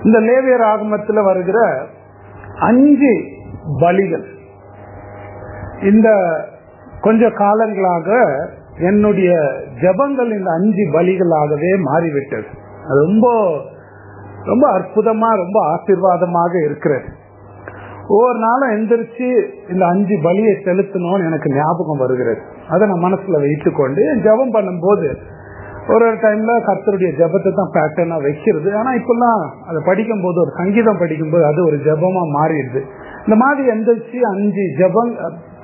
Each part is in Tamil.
இந்த லேவியர் ஆகமத்தில் வருகிற அஞ்சு பலிகள் இந்த கொஞ்ச காலங்களாக என்னுடைய ஜபங்கள் இந்த அஞ்சு பலிகளாகவே மாறிவிட்டது அது ரொம்ப ரொம்ப அற்புதமா ரொம்ப ஆசீர்வாதமாக இருக்கிறது ஒவ்வொரு நாளும் எந்திரிச்சு இந்த அஞ்சு பலியை செலுத்தணும்னு எனக்கு ஞாபகம் வருகிறது அதை நான் மனசுல வைத்துக்கொண்டு ஜபம் பண்ணும்போது ஒரு ஒரு டைம்ல கர்த்தருடைய ஜபத்தை தான் பேட்டர்னா வைக்கிறது ஆனா இப்பெல்லாம் அதை படிக்கும் போது ஒரு சங்கீதம் படிக்கும்போது அது ஒரு ஜபமா மாறிடுது இந்த மாதிரி எந்திரிச்சு அஞ்சு ஜபம்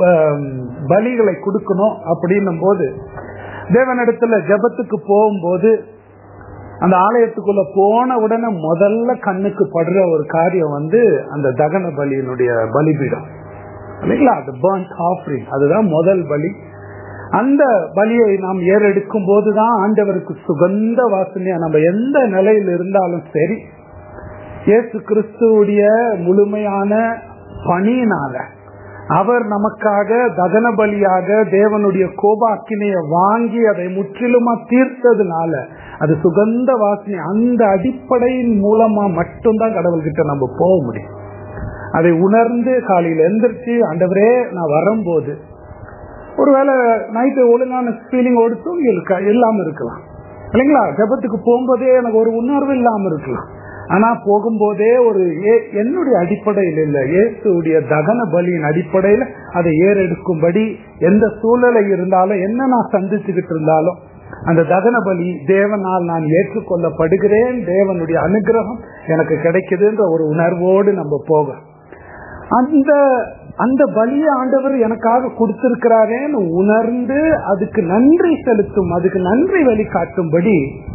பலிகளை கொடுக்கணும் அப்படின்னும் போது தேவனிடத்துல ஜபத்துக்கு போகும்போது அந்த ஆலயத்துக்குள்ள போன உடனே முதல்ல கண்ணுக்கு படுற ஒரு காரியம் வந்து அந்த தகன பலியினுடைய பலிபீடம் இல்லைங்களா அது பர்ன்ட் ஆஃபரிங் அதுதான் முதல் பலி அந்த பலியை நாம் ஏறெடுக்கும் போதுதான் ஆண்டவருக்கு சுகந்த வாசனையா நம்ம எந்த நிலையில் இருந்தாலும் சரி இயேசு கிறிஸ்துவுடைய முழுமையான பணியினால அவர் நமக்காக தகன பலியாக தேவனுடைய கோபாக்கினைய வாங்கி அதை முற்றிலுமா தீர்த்ததுனால அது சுகந்த வாசனை அந்த அடிப்படையின் மூலமா மட்டும்தான் கடவுள்கிட்ட நம்ம போக முடியும் அதை உணர்ந்து காலையில் எந்திரிச்சு ஆண்டவரே நான் வரும்போது ஒருவேளை நைட்டு ஒழுங்கான ஃபீலிங் ஓடு தூங்கி இருக்கா இல்லாம இருக்கலாம் இல்லைங்களா ஜபத்துக்கு போகும்போதே எனக்கு ஒரு உணர்வு இல்லாம இருக்கலாம் ஆனா போகும்போதே ஒரு என்னுடைய அடிப்படையில் இல்ல இயேசுடைய தகன பலியின் அடிப்படையில அதை ஏறெடுக்கும்படி எந்த சூழ்நிலை இருந்தாலும் என்ன நான் சந்திச்சுக்கிட்டு இருந்தாலும் அந்த தகன பலி தேவனால் நான் ஏற்றுக்கொள்ளப்படுகிறேன் தேவனுடைய அனுகிரகம் எனக்கு கிடைக்குதுன்ற ஒரு உணர்வோடு நம்ம போக அந்த அந்த பலியை ஆண்டவர் எனக்காக கொடுத்திருக்கிறாரேன்னு உணர்ந்து அதுக்கு நன்றி செலுத்தும் அதுக்கு நன்றி வழி காட்டும்படி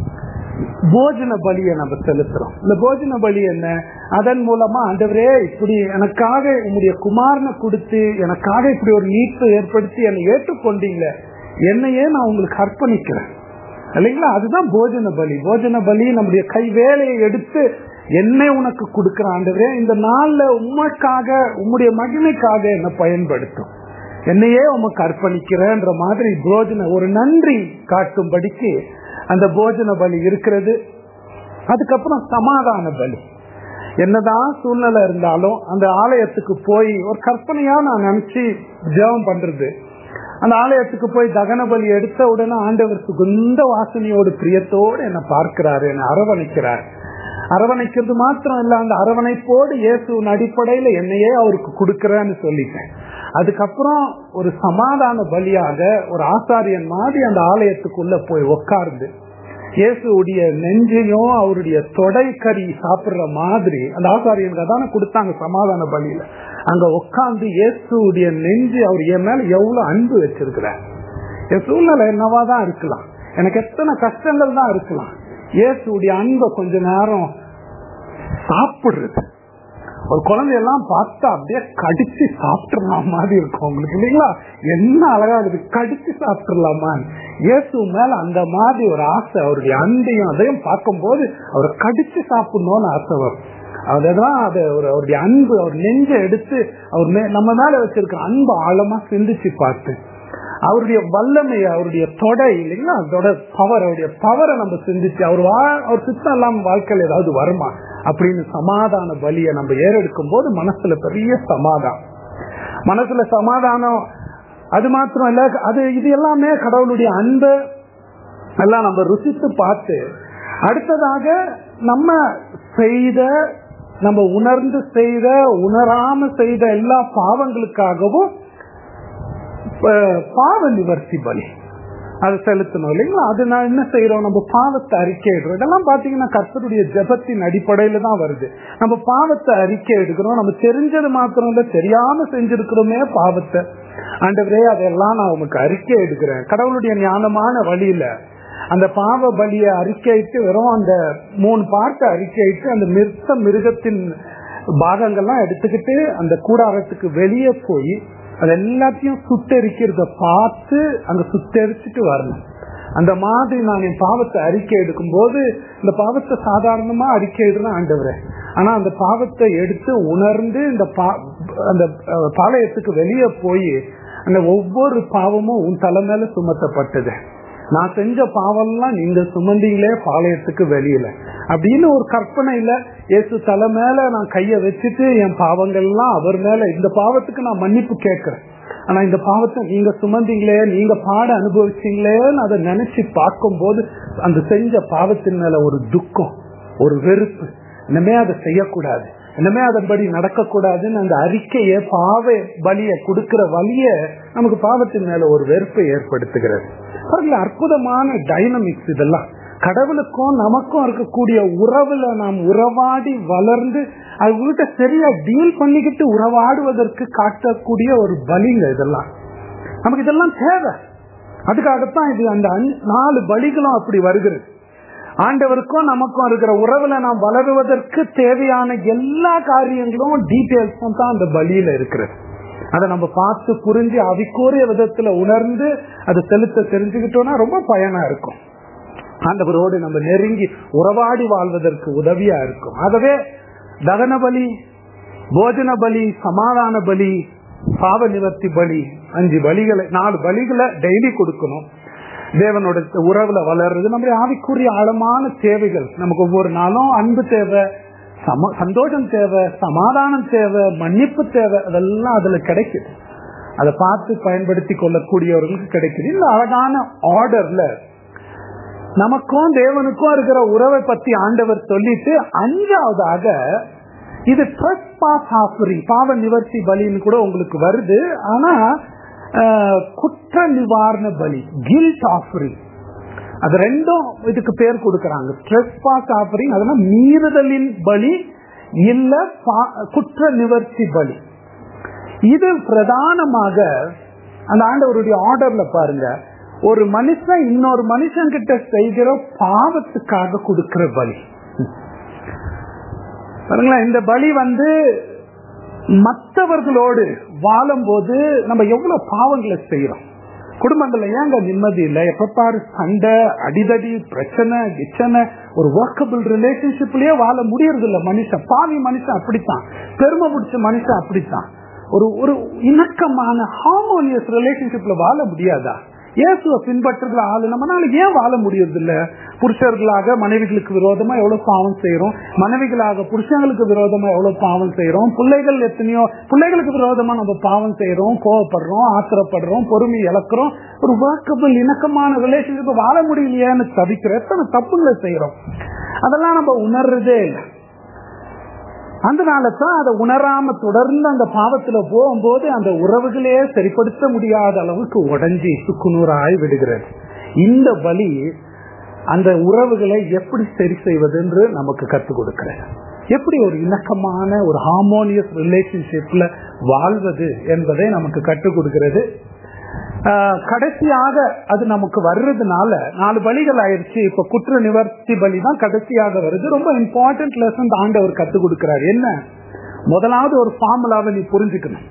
போஜன பலியை நம்ம செலுத்துறோம் இந்த போஜன பலி என்ன அதன் மூலமா ஆண்டவரே இப்படி எனக்காக உங்களுடைய குமாரனை கொடுத்து எனக்காக இப்படி ஒரு நீட்பை ஏற்படுத்தி என்னை ஏற்றுக்கொண்டீங்க என்னையே நான் உங்களுக்கு அர்ப்பணிக்கிறேன் இல்லைங்களா அதுதான் போஜன பலி போஜன பலி நம்முடைய கை வேலையை எடுத்து என்னை உனக்கு கொடுக்கிற ஆண்டவரே இந்த நாள்ல உமக்காக உம்முடைய மகிமைக்காக என்ன பயன்படுத்தும் என்னையே உமக்கு அர்ப்பணிக்கிறேன்ற மாதிரி போஜன ஒரு நன்றி காட்டும்படிக்கு அந்த போஜன பலி இருக்கிறது அதுக்கப்புறம் சமாதான பலி என்னதான் சூழ்நிலை இருந்தாலும் அந்த ஆலயத்துக்கு போய் ஒரு கற்பனையா நான் நினைச்சு ஜெபம் பண்றது அந்த ஆலயத்துக்கு போய் தகன பலி எடுத்த உடனே ஆண்டவர் சுகுந்த வாசனையோடு பிரியத்தோடு என்னை பார்க்கிறாரு என்னை அரவணைக்கிறார் அரவணைக்கிறது மாத்திரம் இல்ல அந்த அரவணைப்போடு இயேசுவின் அடிப்படையில என்னையே அவருக்கு கொடுக்கறேன்னு சொல்லிட்டேன் அதுக்கப்புறம் ஒரு சமாதான பலியாக ஒரு ஆசாரியன் மாதிரி அந்த ஆலயத்துக்குள்ள போய் உட்கார்ந்து இயேசுடைய நெஞ்சையும் அவருடைய தொடை கறி சாப்பிடுற மாதிரி அந்த ஆசாரியனுக்கு தானே கொடுத்தாங்க சமாதான பலியில அங்க உட்கார்ந்து இயேசுடைய நெஞ்சு அவர் என் மேல எவ்வளவு அன்பு வச்சிருக்கிறார் என் சூழ்நிலை என்னவாதான் இருக்கலாம் எனக்கு எத்தனை கஷ்டங்கள் தான் இருக்கலாம் இயேசுடைய அன்பை கொஞ்ச நேரம் சாப்பிடுறது ஒரு குழந்தையெல்லாம் பார்த்தா அப்படியே கடிச்சு சாப்பிட்டுலாம் மாதிரி இருக்கும் உங்களுக்கு இல்லைங்களா என்ன அழகா இருக்கு கடிச்சு சாப்பிட்டுலாமா இயேசு மேல அந்த மாதிரி ஒரு ஆசை அவருடைய அன்பையும் அதையும் பார்க்கும்போது அவரை கடிச்சு சாப்பிடணும்னு ஆசை வரும் அதுதான் அது ஒரு அவருடைய அன்பு அவர் நெஞ்ச எடுத்து அவர் நம்ம மேல வச்சிருக்க அன்பு ஆழமா சிந்திச்சு பார்த்து அவருடைய வல்லமை அவருடைய தொடை இல்லைங்களா அதோட பவர் அவருடைய பவரை நம்ம சிந்திச்சு அவர் வா அவர் சித்தம் இல்லாம வாழ்க்கையில் ஏதாவது வருமா அப்படின்னு சமாதான பலியை நம்ம ஏறெடுக்கும் போது மனசுல பெரிய சமாதானம் மனசுல சமாதானம் அது மாத்திரம் இல்ல அது இது எல்லாமே கடவுளுடைய அன்பை எல்லாம் நம்ம ருசித்து பார்த்து அடுத்ததாக நம்ம செய்த நம்ம உணர்ந்து செய்த உணராம செய்த எல்லா பாவங்களுக்காகவும் பாவ நிவர்த்தி பலி அதை செலுத்தணும் இல்லைங்களா அது நான் என்ன செய்யறோம் நம்ம பாவத்தை அறிக்கையிடுறோம் இதெல்லாம் பாத்தீங்கன்னா கர்த்தருடைய ஜபத்தின் அடிப்படையில தான் வருது நம்ம பாவத்தை அறிக்கை எடுக்கிறோம் நம்ம தெரிஞ்சது மாத்திரம் இல்ல தெரியாம செஞ்சிருக்கிறோமே பாவத்தை ஆண்டவரே அதெல்லாம் நான் உனக்கு அறிக்கை எடுக்கிறேன் கடவுளுடைய ஞானமான வழியில அந்த பாவ பலியை அறிக்கையிட்டு வெறும் அந்த மூணு பார்ட்டை அறிக்கையிட்டு அந்த மிருத்த மிருகத்தின் பாகங்கள்லாம் எடுத்துக்கிட்டு அந்த கூடாரத்துக்கு வெளியே போய் அது எல்லாத்தையும் சுட்டெரிக்கிறத பார்த்து அங்க சுட்டெரிச்சிட்டு வரணும் அந்த மாதிரி நான் என் பாவத்தை அறிக்கை எடுக்கும் போது இந்த பாவத்தை சாதாரணமா அறிக்கை இடுறேன் ஆண்டவரே ஆனா அந்த பாவத்தை எடுத்து உணர்ந்து இந்த அந்த பாளையத்துக்கு வெளியே போய் அந்த ஒவ்வொரு பாவமும் உன் தலை மேல சுமத்தப்பட்டது நான் செஞ்ச பாவம்லாம் நீங்க சுமந்தீங்களே பாளையத்துக்கு வெளியில அப்படின்னு ஒரு கற்பனையில இயேசு தலை மேல நான் கைய வச்சுட்டு என் பாவங்கள் எல்லாம் அவர் மேல இந்த பாவத்துக்கு நான் மன்னிப்பு கேட்கிறேன் ஆனா இந்த பாவத்தை நீங்க சுமந்தீங்களே நீங்க பாட அனுபவிச்சீங்களேன்னு அதை நினைச்சு பார்க்கும் போது அந்த செஞ்ச பாவத்தின் மேல ஒரு துக்கம் ஒரு வெறுப்பு இனிமே அதை செய்யக்கூடாது இனிமே அதன்படி நடக்கக்கூடாதுன்னு அந்த அறிக்கைய பாவ பலிய கொடுக்கிற வழிய நமக்கு பாவத்தின் மேல ஒரு வெறுப்பை ஏற்படுத்துகிறது பாருங்களேன், அற்புதமான டைனமிக்ஸ் இதெல்லாம் கடவுளுக்கும் நமக்கும் இருக்கக்கூடிய உறவுல நாம் உறவாடி வளர்ந்து அவங்ககிட்ட சரியா டீல் பண்ணிக்கிட்டு உறவாடுவதற்கு காட்டக்கூடிய ஒரு பலிங்க இதெல்லாம் நமக்கு இதெல்லாம் தேவை அதுக்காகத்தான் இது அந்த அஞ்சு- நாலு பலிகளும் அப்படி வருகிறது ஆண்டவருக்கும் நமக்கும் இருக்கிற உறவுல நாம் வளருவதற்கு தேவையான எல்லா காரியங்களும் டீட்டெயில்ஸும் தான் அந்த பலியில இருக்கிறது அதை நம்ம பார்த்து புரிஞ்சு அவிக்கூறிய விதத்துல உணர்ந்து அதை செலுத்த தெரிஞ்சுக்கிட்டோம்னா ரொம்ப பயனா இருக்கும் ஆண்டவரோடு நம்ம நெருங்கி உறவாடி வாழ்வதற்கு உதவியா இருக்கும் ஆகவே தகன பலி போஜன பலி சமாதான பலி பாவ நிவர்த்தி பலி அஞ்சு பலிகளை நாலு பலிகளை டெய்லி கொடுக்கணும் தேவனோட உறவுல வளர்றது நம்முடைய ஆவிக்குரிய ஆழமான தேவைகள் நமக்கு ஒவ்வொரு நாளும் அன்பு தேவை சம சந்தோஷம் தேவை சமாதானம் தேவை மன்னிப்பு தேவை அதெல்லாம் அதுல கிடைக்குது அதை பார்த்து பயன்படுத்தி கொள்ளக்கூடியவர்களுக்கு கிடைக்குது இந்த அழகான ஆர்டர்ல நமக்கும் தேவனுக்கும் இருக்கிற உறவை பத்தி ஆண்டவர் சொல்லிட்டு அஞ்சாவதாக இது first pass offering பாவ நிவர்த்தி பலின்னு கூட உங்களுக்கு வருது ஆனா ஆஹ், குற்ற நிவாரண பலி கில்ட் ஆஃபரிங் அது ரெண்டும் இதுக்கு பேர் கொடுக்கறாங்க ஸ்ட்ரெஸ் பாஸ் ஆஃபரிங் அதெல்லாம் மீறுதலின் பலி இல்ல பா- குற்ற நிவர்த்தி பலி இது பிரதானமாக அந்த ஆண்டவருடைய ஆர்டர்ல பாருங்க ஒரு மனுஷன் இன்னொரு மனுஷன் கிட்ட செய்கிற பாவத்துக்காக கொடுக்கிற பலி பாருங்களேன் இந்த பலி வந்து மற்றவர்களோடு வாழும்போது நம்ம எவ்வளவு பாவங்களை செய்யறோம் குடும்பங்கள்ல ஏங்க நிம்மதி இல்லை எப்ப பாரு சண்டை அடிதடி பிரச்சனை கிச்சனை ஒரு ஒர்க்கபிள் ரிலேஷன்ஷிப்லயே வாழ முடியறது இல்ல மனுஷன் பாவி மனுஷன் அப்படித்தான் பெருமை பிடிச்ச மனுஷன் அப்படித்தான் ஒரு ஒரு இணக்கமான ஹார்மோனியஸ் ரிலேஷன்ஷிப்ல வாழ முடியாதா இயேசுவை பின்பற்றுகிற ஆளு நம்மளால ஏன் வாழ முடியறது இல்ல புருஷர்களாக மனைவிகளுக்கு விரோதமா எவ்வளவு பாவம் செய்யறோம் மனைவிகளாக புருஷங்களுக்கு விரோதமா எவ்வளவு பாவம் செய்யறோம் பிள்ளைகள் எத்தனையோ பிள்ளைகளுக்கு விரோதமா நம்ம பாவம் செய்யறோம் கோவப்படுறோம் ஆத்திரப்படுறோம் பொறுமை இழக்கிறோம் ஒரு ஒர்க்கபிள் இணக்கமான ரிலேஷன்ஷிப் வாழ முடியலையேன்னு தவிக்கிற எத்தனை தப்புங்களை செய்யறோம் அதெல்லாம் நம்ம உணர்றதே இல்லை அதனால தான் அதை உணராம தொடர்ந்து அந்த பாவத்துல போகும்போது அந்த உறவுகளே சரிப்படுத்த முடியாத அளவுக்கு உடஞ்சி சுக்குநூறாய் விடுகிறது இந்த பலி அந்த உறவுகளை எப்படி சரி செய்வது என்று நமக்கு கற்றுக் கொடுக்கிறது எப்படி ஒரு இணக்கமான ஒரு ஹார்மோனியஸ் ரிலேஷன்ஷிப்ல வாழ்வது என்பதை நமக்கு கற்றுக் கொடுக்கிறது ஆஹ் கடைசியாக அது நமக்கு வர்றதுனால நாலு பலிகள் ஆயிடுச்சு இப்ப குற்ற நிவர்த்தி பலி தான் கடைசியாக வருது ரொம்ப இம்பார்ட்டன்ட் லெசன் ஆண்டவர் கத்துக் கொடுக்கிறார் என்ன முதலாவது ஒரு ஃபார்முலாவை நீ புரிஞ்சுக்கணும்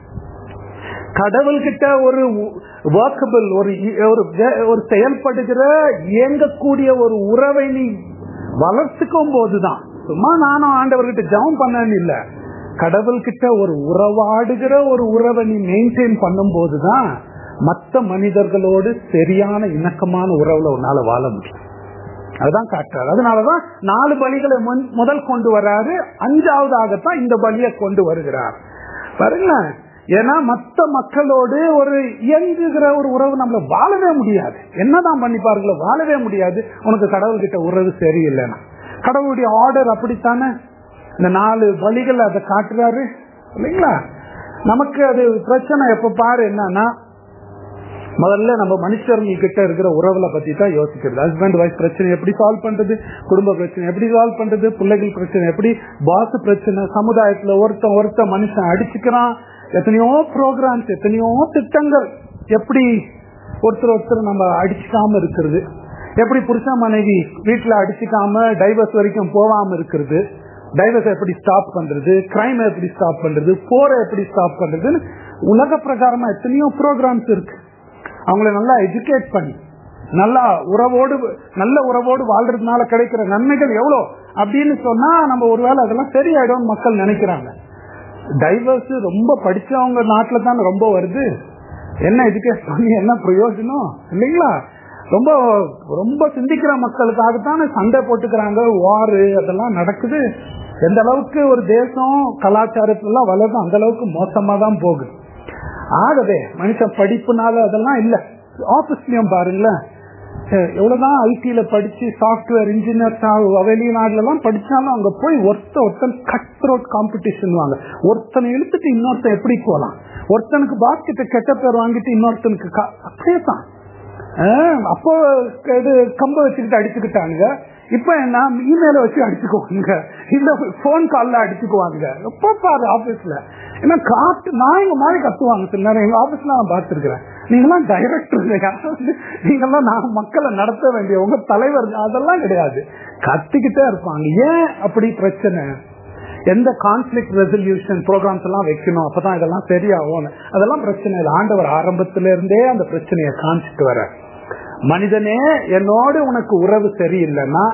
கடவுள்கிட்ட ஒரு ஒர்க்கபிள் ஒரு இ- ஒரு வே- ஒரு செயல்படுகிற இயங்கக்கூடிய ஒரு உறவை நீ வளர்த்துக்கும் போதுதான் சும்மா நானும் ஆண்டவர்கிட்ட ஜெபம் பண்ணேன்னு இல்ல கடவுள்கிட்ட ஒரு உறவாடுகிற ஒரு உறவை நீ மெயின்டைன் பண்ணும் போதுதான் மற்ற மனிதர்களோடு சரியான இணக்கமான உறவுல உன்னால வாழ முடியும் அதுதான் காட்டுறாரு அதனாலதான் நாலு பலிகளை முன்- முதல் கொண்டு வர்றாரு அஞ்சாவதாகத்தான் இந்த பலியை கொண்டு வருகிறார் பாருங்களேன் ஏன்னா மற்ற மக்களோடு ஒரு இயங்குகிற ஒரு உறவு நம்மள வாழவே முடியாது என்னதான் பண்ணி பாருங்களோ வாழவே முடியாது உனக்கு கடவுள்கிட்ட உறவு சரியில்லைன்னா கடவுளுடைய ஆர்டர் அப்படித்தானே இந்த நாலு பலிகள் அதை காட்டுறாரு இல்லைங்களா நமக்கு அது பிரச்சனை எப்ப பாரு என்னன்னா முதல்ல நம்ம மனுஷர்கள் கிட்ட இருக்கிற உறவுல பத்தி தான் யோசிக்கிறது ஹஸ்பண்ட் ஒய்ஃப் பிரச்சனை எப்படி சால்வ் பண்றது குடும்ப பிரச்சனை எப்படி சால்வ் பண்றது பிள்ளைகள் பிரச்சனை எப்படி பாஸ் பிரச்சனை சமுதாயத்துல ஒருத்தன் ஒருத்த மனுஷன் அடிச்சுக்கிறான் எத்தனையோ ப்ரோக்ராம்ஸ் எத்தனையோ திட்டங்கள் எப்படி ஒருத்தர் ஒருத்தர் நம்ம அடிச்சுக்காம இருக்கிறது எப்படி புருஷன் மனைவி வீட்டுல அடிச்சுக்காம டைவர்ஸ் வரைக்கும் போகாம இருக்கிறது டைவர்ஸ் எப்படி ஸ்டாப் பண்றது கிரைம் எப்படி ஸ்டாப் பண்றது போரை எப்படி ஸ்டாப் பண்றதுன்னு உலக பிரகாரமா எத்தனையோ ப்ரோக்ராம்ஸ் இருக்கு அவங்கள நல்லா எஜுகேட் பண்ணி நல்லா உறவோடு நல்ல உறவோடு வாழ்றதுனால கிடைக்கிற நன்மைகள் எவ்வளவு அப்படின்னு சொன்னா நம்ம ஒருவேளை அதெல்லாம் சரியாயிடும் மக்கள் நினைக்கிறாங்க டைவர்ஸ் ரொம்ப படிச்சவங்க நாட்டுல தான் ரொம்ப வருது என்ன எஜுகேட் பண்ணி என்ன பிரயோஜனம் இல்லைங்களா ரொம்ப ரொம்ப சிந்திக்கிற மக்களுக்காகத்தானே சண்டை போட்டுக்கிறாங்க வாரு அதெல்லாம் நடக்குது எந்த அளவுக்கு ஒரு தேசம் கலாச்சாரத்துல வளருது அந்த அளவுக்கு மோசமா தான் போகுது ஆகவே மனுஷன் படிப்புனால அதெல்லாம் இல்ல ஆபீஸ்லயும் பாருங்களேன் அஹ் எவ்வளவுதான் ஐடில படிச்சு சாப்ட்வேர் இன்ஜினியர் வெளிநாடுல எல்லாம் படிச்சாலும் அங்க போய் ஒருத்த ஒருத்தன் கட் த்ரோட் காம்படிஷன் வாங்க ஒருத்தனை இழுத்துட்டு இன்னொருத்தன் எப்படி போலாம் ஒருத்தனுக்கு பாஸ்கெட்ட கெட்ட பேர் வாங்கிட்டு இன்னொருத்தனுக்கு கா- அப்படியே தான் ஆஹ் அப்போ இது கம்ப வச்சுக்கிட்டு அடிச்சுக்கிட்டாங்க இப்ப என்ன இமெயில வச்சு அடிச்சுக்குவாங்க இல்ல போன் கால்ல அடிச்சுக்குவாங்க எப்ப பாரு ஆபீஸ்ல ஏன்னா காட்டு நாயங்க மாதிரி கத்துவாங்க சில நேரம் எங்க ஆபீஸ்ல நான் பார்த்திருக்கிறேன் நீங்கெல்லாம் டைரக்டர் நீங்கெல்லாம் நான் மக்களை நடத்த வேண்டிய உங்க தலைவர் அதெல்லாம் கிடையாது கத்திக்கிட்டே இருப்பாங்க ஏன் அப்படி பிரச்சனை எந்த கான்ஃபிளிக் ரெசல்யூஷன் ப்ரோக்ராம்ஸ் எல்லாம் வைக்கணும் அப்பதான் இதெல்லாம் சரியாகும் அதெல்லாம் பிரச்சனை இல்லை ஆண்டவர் ஆரம்பத்தில இருந்தே அந்த பிரச்சனையை காமிச்சிட்டு வர மனிதனே என்னோடு உனக்கு உறவு சரியில்லைன்னா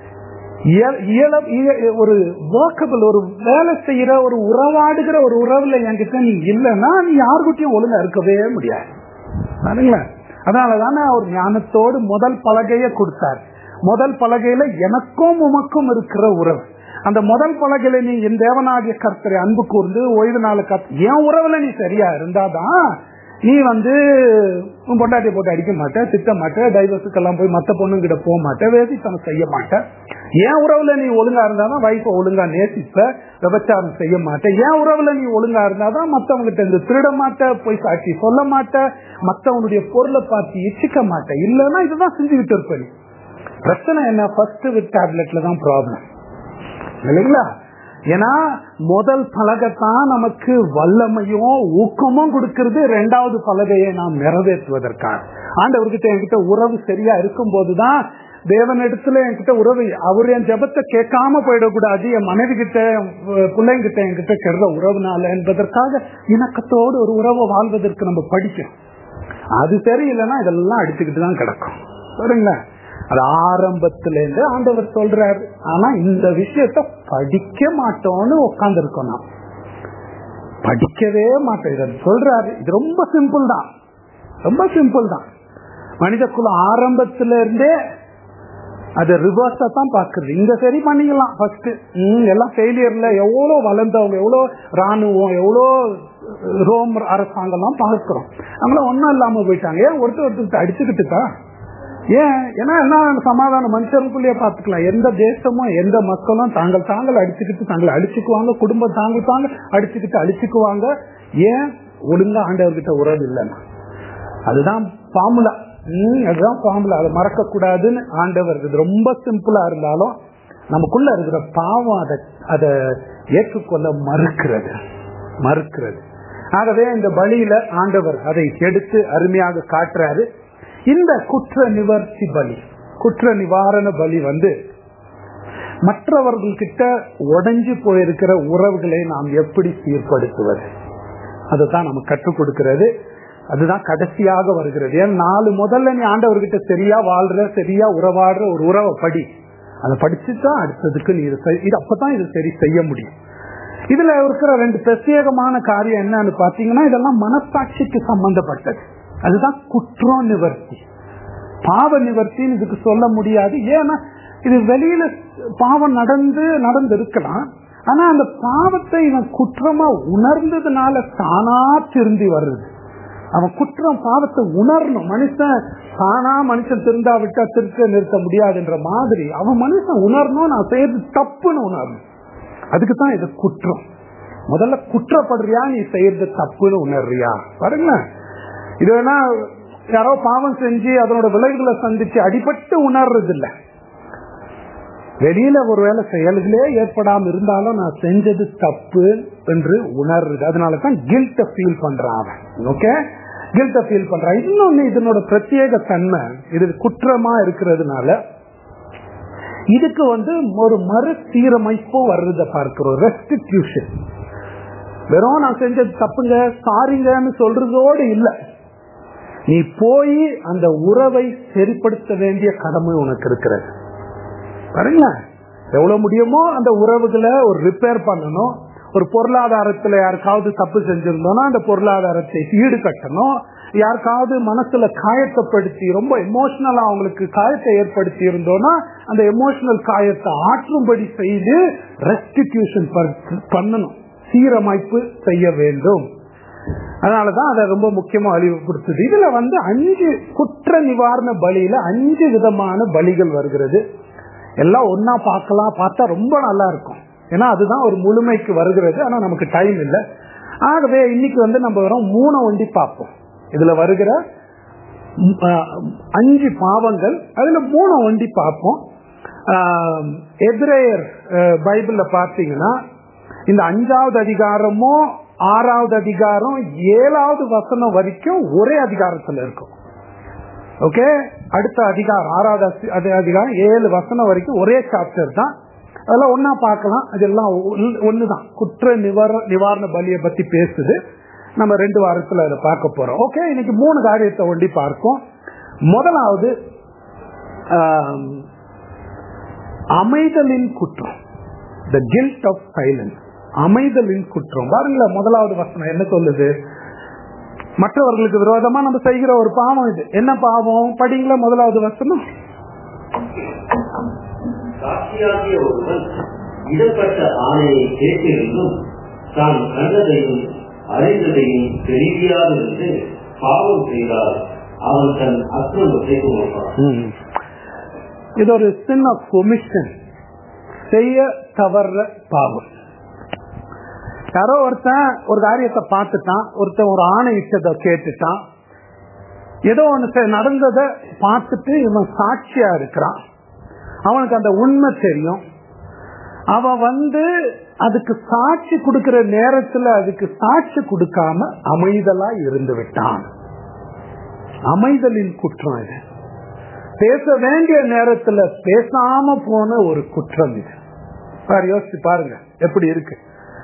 இயல்- இயல- இய- ஒரு ஒர்க்கபிள் ஒரு வேலை செய்யற ஒரு உறவாடுகிற ஒரு உறவுல என்கிட்ட நீ இல்லைன்னா நீ யாருக்கிட்டையும் ஒழுங்கா இருக்கவே முடியாது பாருங்களேன் அதனாலதானே அவர் ஞானத்தோடு முதல் பலகைய கொடுத்தார் முதல் பலகையில எனக்கும் உமக்கும் இருக்கிற உறவு அந்த முதல் பலகையில நீ என் தேவனாகிய கர்த்தரை அன்பு கூர்ந்து ஓய்வு நாள் கத் என் உறவுல நீ சரியா இருந்தாதான் நீ வந்து உன் பொண்டாட்டியை போட்டு அடிக்க மாட்டேன் திட்ட மாட்டேன் டைவர்ஸுக்கெல்லாம் போய் மத்த பொண்ணுங்கிட்ட போக மாட்டேன் வேதித்தனம் செய்ய மாட்டேன் என் உறவுல நீ ஒழுங்கா இருந்தாதான் வைஃபை ஒழுங்கா நேசிப்ப விபச்சாரம் செய்ய மாட்டேன் என் உறவுல நீ ஒழுங்கா இருந்தாதான் மத்தவங்கிட்ட இருந்து திருட மாட்ட போய் சாட்சி சொல்ல மாட்ட மத்தவனுடைய பொருளை பார்த்து இச்சிக்க மாட்டேன் இல்லைன்னா இதுதான் செஞ்சுக்கிட்டு இருப்ப நீ பிரச்சனை என்ன ஃபர்ஸ்ட் வித் டேப்லெட்ல தான் ப்ராப்ளம் இல்லைங்களா ஏன்னா முதல் பலகைத்தான் நமக்கு வல்லமையும் ஊக்கமும் கொடுக்கிறது ரெண்டாவது பலகையை நாம் நிறைவேற்றுவதற்காக ஆண்டவர்கிட்ட என்கிட்ட உறவு சரியா இருக்கும் போதுதான் தேவன் இடத்துல என்கிட்ட உறவு அவர் என் ஜெபத்தை கேட்காம போயிடக்கூடாது என் மனைவி கிட்ட பிள்ளைங்கிட்ட என்கிட்ட கெடுற உறவுனால என்பதற்காக இணக்கத்தோடு ஒரு உறவை வாழ்வதற்கு நம்ம படிக்கணும் அது சரியில்லைன்னா இதெல்லாம் அடிச்சுக்கிட்டு தான் கிடக்கும் சரிங்களா அது ஆரம்பத்துல இருந்து ஆண்டவர் சொல்றாரு ஆனா இந்த விஷயத்த படிக்க மாட்டோம்னு உட்கார்ந்து இருக்கோம் நாம் படிக்கவே மாட்டோம் இதை சொல்றாரு இது ரொம்ப சிம்பிள் தான் ரொம்ப சிம்பிள் தான் மனித குலம் ஆரம்பத்துல இருந்தே அது ரிவர்ஸா தான் பாக்குறது இங்க சரி பண்ணிக்கலாம் ஃபர்ஸ்ட் எல்லாம் ஃபெயிலியர்ல எவ்வளவு வளர்ந்தவங்க எவ்வளவு ராணுவம் எவ்வளோ ரோம் அரசாங்கம் பார்க்கிறோம் அவங்கள ஒன்னும் இல்லாம போயிட்டாங்க ஏன் ஒருத்தர் ஒருத்தர் அடிச்சுக்கிட்டுக்கா ஏன் ஏன்னா என்ன சமாதானம் மனுஷருக்குள்ளேயே பார்த்துக்கலாம் எந்த தேசமும் எந்த மக்களும் தாங்கள் தாங்கள் அடிச்சுக்கிட்டு தாங்களை அடிச்சுக்குவாங்க குடும்பம் தாங்கள் தாங்க அடிச்சுக்கிட்டு அழிச்சுக்குவாங்க ஏன் ஒழுங்கா ஆண்டவர்கிட்ட உறவு இல்லைன்னா அதுதான் பாமுலா ம் அதுதான் பாமுலா அதை மறக்க கூடாதுன்னு ஆண்டவர் இது ரொம்ப சிம்பிளா இருந்தாலும் நமக்குள்ள இருக்கிற பாவம் அதை அதை ஏற்றுக்கொள்ள மறுக்கிறது மறுக்கிறது ஆகவே இந்த பலியில ஆண்டவர் அதை எடுத்து அருமையாக காட்டுறாரு இந்த குற்ற நிவர்த்தி பலி குற்ற நிவாரண பலி வந்து மற்றவர்கள்கிட்ட உடைஞ்சு போயிருக்கிற உறவுகளை நாம் எப்படி சீர்படுத்துவது அதுதான் நமக்கு கற்றுக் கொடுக்கிறது அதுதான் கடைசியாக வருகிறது ஏன் நாலு முதல்ல நீ ஆண்டவர்கிட்ட சரியா வாழ்ற சரியா உறவாடுற ஒரு உறவை படி அதை படிச்சுதான் அடுத்ததுக்கு நீ இது அப்பதான் இது சரி செய்ய முடியும் இதுல இருக்கிற ரெண்டு பிரத்யேகமான காரியம் என்னன்னு பாத்தீங்கன்னா இதெல்லாம் மனசாட்சிக்கு சம்பந்தப்பட்டது அதுதான் குற்றம் நிவர்த்தி பாவ நிவர்த்தின்னு இதுக்கு சொல்ல முடியாது ஏன்னா இது வெளியில பாவம் நடந்து நடந்து இருக்கலாம் ஆனா அந்த பாவத்தை இவன் குற்றமா உணர்ந்ததுனால தானா திருந்தி வருது அவன் குற்றம் பாவத்தை உணரணும் மனுஷன் தானா மனுஷன் திருந்தா விட்டா திருத்த நிறுத்த முடியாதுன்ற மாதிரி அவன் மனுஷன் உணரணும் நான் செய்யறது தப்புன்னு உணரணும் அதுக்கு தான் இது குற்றம் முதல்ல குற்றப்படுறியா நீ செய்யறது தப்புன்னு உணர்றியா பாருங்களேன் இது வேணா யாரோ பாவம் செஞ்சு அதனோட விளைவுகளை சந்திச்சு அடிபட்டு உணர்றது இல்ல வெளியில ஒருவேளை செயல்களே ஏற்படாம இருந்தாலும் நான் செஞ்சது தப்பு என்று உணர்றது அதனாலதான் கில்ட்ட ஃபீல் பண்றான் அவன் ஓகே கில்ட்ட ஃபீல் பண்றான் இன்னொன்னு இதனோட பிரத்யேக தன்மை இது குற்றமா இருக்கிறதுனால இதுக்கு வந்து ஒரு மறுசீரமைப்பு வர்றத பார்க்கிறோம் ரெஸ்டிடியூஷன் வெறும் நான் செஞ்சது தப்புங்க சாரிங்கன்னு சொல்றதோடு இல்ல நீ போய் அந்த உறவை சரிப்படுத்த வேண்டிய கடமை உனக்கு இருக்கிறது பாருங்க எவ்வளவு முடியுமோ அந்த உறவுகளை ஒரு ரிப்பேர் பண்ணணும் ஒரு பொருளாதாரத்துல யாருக்காவது தப்பு செஞ்சிருந்தோம்னா அந்த பொருளாதாரத்தை ஈடு கட்டணும் யாருக்காவது மனசுல காயத்தைப்படுத்தி ரொம்ப எமோஷனலா அவங்களுக்கு காயத்தை ஏற்படுத்தி இருந்தோம்னா அந்த எமோஷனல் காயத்தை ஆற்றும்படி செய்து ரெஸ்டிடியூஷன் பண்ணணும் சீரமைப்பு செய்ய வேண்டும் அதனாலதான் அதை ரொம்ப முக்கியமா அழிவுபடுத்துது இதுல வந்து அஞ்சு குற்ற நிவாரண பலியில அஞ்சு விதமான பலிகள் வருகிறது எல்லாம் ஒன்னா பார்க்கலாம் பார்த்தா ரொம்ப நல்லா இருக்கும் ஏன்னா அதுதான் ஒரு முழுமைக்கு வருகிறது ஆனா நமக்கு டைம் இல்லை ஆகவே இன்னைக்கு வந்து நம்ம வரோம் மூணை ஒண்டி பார்ப்போம் இதுல வருகிற அஞ்சு பாவங்கள் அதுல மூணை ஒண்டி பார்ப்போம் எதிரேயர் பைபிள்ல பார்த்தீங்கன்னா இந்த அஞ்சாவது அதிகாரமோ ஆறாவது அதிகாரம் ஏழாவது வசனம் வரைக்கும் ஒரே அதிகாரத்துல இருக்கும் ஓகே அடுத்த அதிகாரம் ஆறாவது அதிகாரம் ஏழு வசனம் வரைக்கும் ஒரே சாப்டர் தான் அதெல்லாம் ஒன்னா பார்க்கலாம் அதெல்லாம் ஒண்ணுதான் குற்ற நிவார நிவாரண பலியை பத்தி பேசுது நம்ம ரெண்டு வாரத்துல அதை பார்க்க போறோம் ஓகே இன்னைக்கு மூணு காரியத்தை ஒண்டி பார்ப்போம் முதலாவது அமைதலின் குற்றம் த கில்ட் ஆஃப் சைலன்ஸ் அமைதலின் குற்றம் பாருங்களேன் முதலாவது வசனம் என்ன சொல்லுது மற்றவர்களுக்கு விரோதமா நம்ம செய்கிற ஒரு பாவம் இது என்ன பாவம் படிங்களா முதலாவது வசனம் சாட்சியாகிய ஒருவன் இடப்பட்ட ஆணையை கேட்டிருந்தும் தான் கண்டதையும் அறிந்ததையும் தெரிவியாதிருந்து பாவம் செய்தால் அவன் தன் அக்கிரமத்தை சுமப்பான் இது ஒரு சின் ஆஃப் கொமிஷன் செய்ய தவற பாவம் யாரோ ஒருத்தன் ஒரு காரியத்தை பார்த்துட்டான் ஒருத்தன் ஒரு ஆணை இட்டதை கேட்டுட்டான் ஏதோ ஒன்று நடந்ததை பார்த்துட்டு இவன் சாட்சியா இருக்கிறான் அவனுக்கு அந்த உண்மை தெரியும் அவன் வந்து அதுக்கு சாட்சி கொடுக்கிற நேரத்துல அதுக்கு சாட்சி கொடுக்காம அமைதலா இருந்து விட்டான் அமைதலின் குற்றம் இது பேச வேண்டிய நேரத்துல பேசாம போன ஒரு குற்றம் இது பாரு யோசிச்சு பாருங்க எப்படி இருக்கு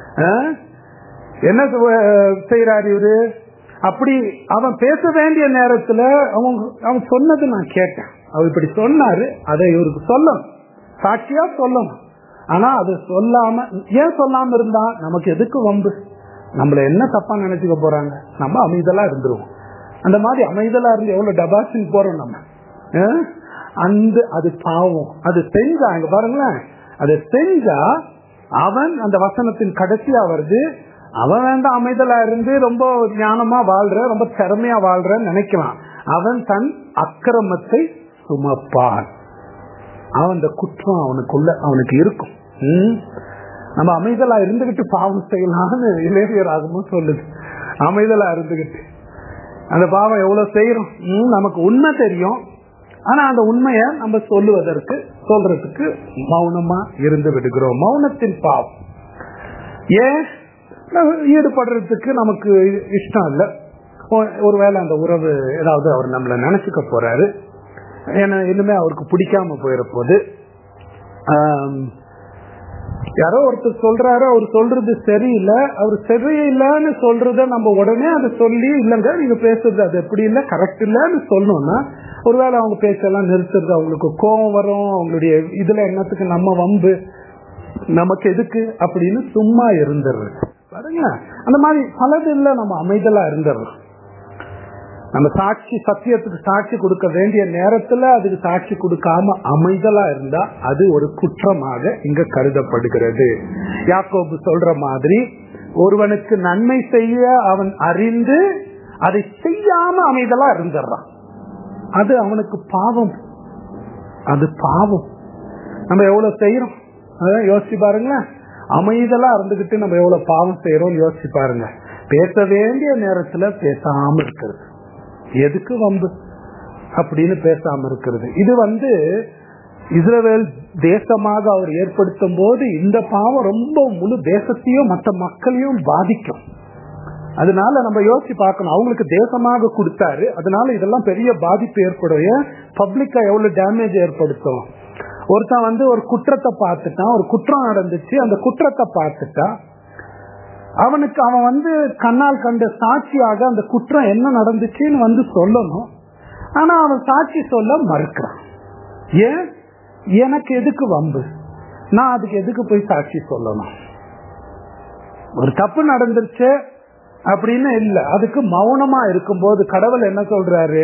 என்ன செய்யறாரு இவரு அப்படி அவன் பேச வேண்டிய நேரத்துல அவன் அவன் சொன்னது நான் கேட்டேன் அவர் இப்படி சொன்னாரு அதை இவருக்கு சொல்லணும் சாட்சியா சொல்லணும் ஆனா அது சொல்லாம ஏன் சொல்லாம இருந்தா நமக்கு எதுக்கு வம்பு நம்மள என்ன தப்பா நினைச்சுக்க போறாங்க நம்ம அமைதலா இருந்துருவோம் அந்த மாதிரி அமைதலா இருந்து எவ்வளவு டபாசின் போறோம் நம்ம அந்த அது பாவம் அது செஞ்சா இங்க பாருங்களேன் அது செஞ்சா அவன் அந்த வசனத்தின் கடைசியா வருது அவன் வேண்டாம் அமைதலா இருந்து ரொம்ப ஞானமா வாழ்ற ரொம்ப திறமையா வாழ்றன்னு நினைக்கலாம் அவன் தன் அக்கிரமத்தை சுமப்பான் அவன் அந்த குற்றம் அவனுக்குள்ள அவனுக்கு இருக்கும் நம்ம அமைதலா இருந்துகிட்டு பாவம் செய்யலாம்னு இளைஞராகவும் சொல்லுது அமைதலா இருந்துகிட்டு அந்த பாவம் எவ்வளவு செய்யறோம் நமக்கு உண்மை தெரியும் ஆனா அந்த உண்மைய நம்ம சொல்லுவதற்கு சொல்றதுக்கு மௌனமா இருந்து விடுகிறோம் மௌனத்தின் பாவம் ஏன் ஈடுபடுறதுக்கு நமக்கு இஷ்டம் இல்லை ஒருவேளை அந்த உறவு ஏதாவது அவர் நம்மள நினைச்சுக்க போறாரு ஏன்னா இனிமே அவருக்கு பிடிக்காம போயிட போது யாரோ ஒருத்தர் சொல்றாரு அவர் சொல்றது சரியில்லை அவர் சரியில்லைன்னு சொல்றத நம்ம உடனே அதை சொல்லி இல்லைங்க நீங்க பேசுறது அது எப்படி இல்லை கரெக்ட் இல்லைன்னு சொல்லணும்னா ஒருவேளை அவங்க பேச்செல்லாம் நிறுத்துறது அவங்களுக்கு கோபம் வரும் அவங்களுடைய இதுல என்னத்துக்கு நம்ம வம்பு நமக்கு எதுக்கு அப்படின்னு சும்மா இருந்துடுறது பாருங்க அந்த மாதிரி பலது இல்ல நம்ம அமைதலா இருந்துடுறோம் நம்ம சாட்சி சத்தியத்துக்கு சாட்சி கொடுக்க வேண்டிய நேரத்துல அதுக்கு சாட்சி கொடுக்காம அமைதலா இருந்தா அது ஒரு குற்றமாக இங்க கருதப்படுகிறது யாக்கோபு சொல்ற மாதிரி ஒருவனுக்கு நன்மை செய்ய அவன் அறிந்து அதை செய்யாம அமைதலா இருந்துடுறான் அது அவனுக்கு பாவம் அது பாவம் நம்ம எவ்வளவு செய்யறோம் அதான் யோசிச்சு பாருங்களேன் அமைதலா இருந்துகிட்டு நம்ம எவ்வளவு பாவம் செய்யறோம் யோசிச்சு பாருங்க பேச வேண்டிய நேரத்துல பேசாம இருக்கிறது எதுக்கு வம்பு அப்படின்னு பேசாம இருக்கிறது இது வந்து இஸ்ரேல் தேசமாக அவர் ஏற்படுத்தும் போது இந்த பாவம் ரொம்ப முழு தேசத்தையும் மற்ற மக்களையும் பாதிக்கும் அதனால நம்ம யோசிச்சு பார்க்கணும் அவங்களுக்கு தேசமாக கொடுத்தாரு அதனால இதெல்லாம் பெரிய பாதிப்பு ஏற்படும் பப்ளிக்கா எவ்வளவு டேமேஜ் ஏற்படுத்தும் ஒருத்தன் வந்து ஒரு குற்றத்தை பார்த்துட்டான் ஒரு குற்றம் நடந்துச்சு அந்த குற்றத்தை பார்த்துட்டா அவனுக்கு அவன் வந்து கண்ணால் கண்ட சாட்சியாக அந்த குற்றம் என்ன நடந்துச்சுன்னு வந்து சொல்லணும் ஆனா அவன் சாட்சி சொல்ல மறுக்கிறான் ஏன் எனக்கு எதுக்கு வம்பு நான் அதுக்கு எதுக்கு போய் சாட்சி சொல்லணும் ஒரு தப்பு நடந்துருச்சு அப்படின்னு இல்ல அதுக்கு மௌனமா இருக்கும்போது கடவுள் என்ன சொல்றாரு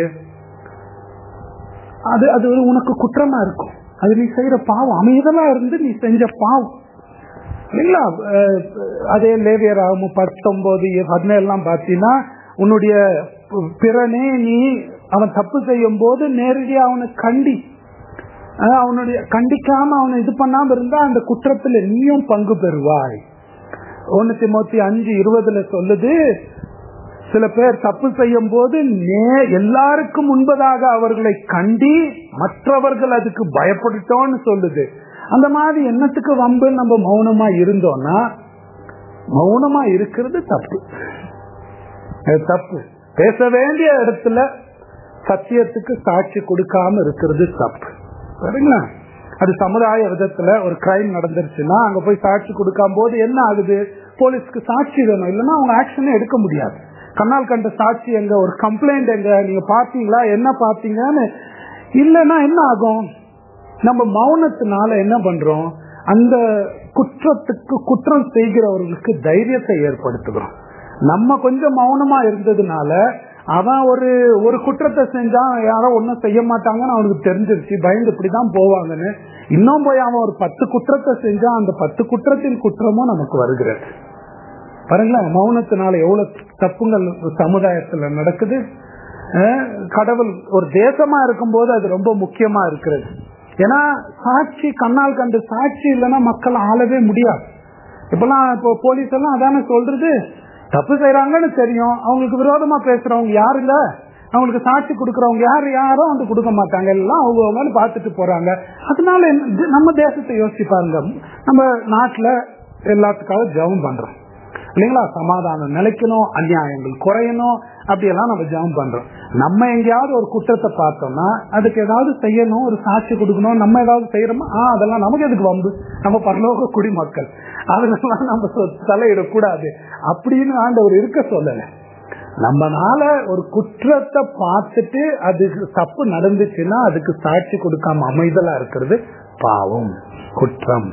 அது அது ஒரு உனக்கு குற்றமா இருக்கும் அது நீ செய்யற பாவம் அமைதலா இருந்து நீ செஞ்ச பாவம் இல்லைங்களா அஹ், அதே லேவியராகும் பத்தொன்பது பதினேழுலாம் பார்த்தீங்கன்னா உன்னுடைய பிறனே நீ அவன் தப்பு செய்யும் போது நேரடியா அவனை கண்டி அஹ், அவனுடைய கண்டிக்காம அவனை இது பண்ணாம இருந்தா அந்த குற்றத்துல நீயும் பங்கு பெறுவாய் ஒன்னு திமுத்தி அஞ்சு இருபதுல சொல்லுது சில பேர் தப்பு செய்யும் போது நே- எல்லாருக்கும் முன்பதாக அவர்களை கண்டி மற்றவர்கள் அதுக்கு பயப்பட்டுட்டோம்னு சொல்லுது அந்த மாதிரி என்னத்துக்கு வம்பு நம்ம மௌனமா இருந்தோம்னா மௌனமா இருக்கிறது தப்பு அது தப்பு பேச வேண்டிய இடத்துல சத்தியத்துக்கு சாட்சி கொடுக்காம இருக்கிறது தப்பு சரிங்களா அது சமுதாய விதத்துல ஒரு கிரைம் நடந்துருச்சுன்னா அங்க போய் சாட்சி கொடுக்காம போது என்ன ஆகுது போலீஸ்க்கு சாட்சி வேணும் இல்லைன்னா அவங்க ஆக்ஷனே எடுக்க முடியாது கண்ணால் கண்ட சாட்சி எங்க ஒரு கம்ப்ளைண்ட் எங்க நீங்க பாத்தீங்களா என்ன பாத்தீங்கன்னு இல்லைன்னா என்ன ஆகும் நம்ம மௌனத்தினால என்ன பண்றோம் அந்த குற்றத்துக்கு குற்றம் செய்கிறவர்களுக்கு தைரியத்தை ஏற்படுத்துகிறோம் நம்ம கொஞ்சம் மௌனமா இருந்ததுனால அவன் ஒரு ஒரு குற்றத்தை செஞ்சான் யாரோ ஒன்னும் செய்ய மாட்டாங்கன்னு அவனுக்கு தெரிஞ்சிருச்சு பயந்து இப்படிதான் போவாங்கன்னு இன்னும் போய் அவன் ஒரு பத்து குற்றத்தை செஞ்சான் அந்த பத்து குற்றத்தின் குற்றமும் நமக்கு வருகிறது பாருங்களேன் மௌனத்தினால எவ்வளவு தப்புங்கள் சமுதாயத்துல நடக்குது அஹ் கடவுள் ஒரு தேசமா இருக்கும்போது அது ரொம்ப முக்கியமா இருக்கிறது ஏன்னா சாட்சி கண்ணால் கண்டு சாட்சி இல்லைன்னா மக்கள் ஆளவே முடியாது இப்பெல்லாம் இப்போ போலீஸ் எல்லாம் அதானே சொல்றது தப்பு செய்யறாங்கன்னு தெரியும் அவங்களுக்கு விரோதமா பேசுறவங்க யாரு இல்ல அவங்களுக்கு சாட்சி கொடுக்கறவங்க யாரு யாரும் வந்து கொடுக்க மாட்டாங்க எல்லாம் அவங்க அவங்க பார்த்துட்டு போறாங்க அதனால என்ன- இது நம்ம தேசத்தை யோசிச்சு பாருங்க நம்ம நாட்டுல எல்லாத்துக்காக ஜெபம் பண்றோம் இல்லைங்களா சமாதானம் நிலைக்கணும் அநியாயங்கள் குறையணும் அப்படியெல்லாம் நம்ம ஜெபம் பண்றோம் நம்ம எங்கேயாவது ஒரு குற்றத்தை பார்த்தோம்னா அதுக்கு ஏதாவது செய்யணும் ஒரு சாட்சி கொடுக்கணும் நம்ம ஏதாவது செய்யறோமா ஆ அதெல்லாம் நமக்கு எதுக்கு வம்பு நம்ம பரலோக குடிமக்கள் அதெல்லாம் நம்ம சொ- தலையிடக்கூடாது அப்படின்னு ஆண்டவர் இருக்க சொல்லல நம்மனால ஒரு குற்றத்தை பார்த்துட்டு அது தப்பு நடந்துச்சுன்னா அதுக்கு சாட்சி கொடுக்காம அமைதலா இருக்கிறது பாவம் குற்றம்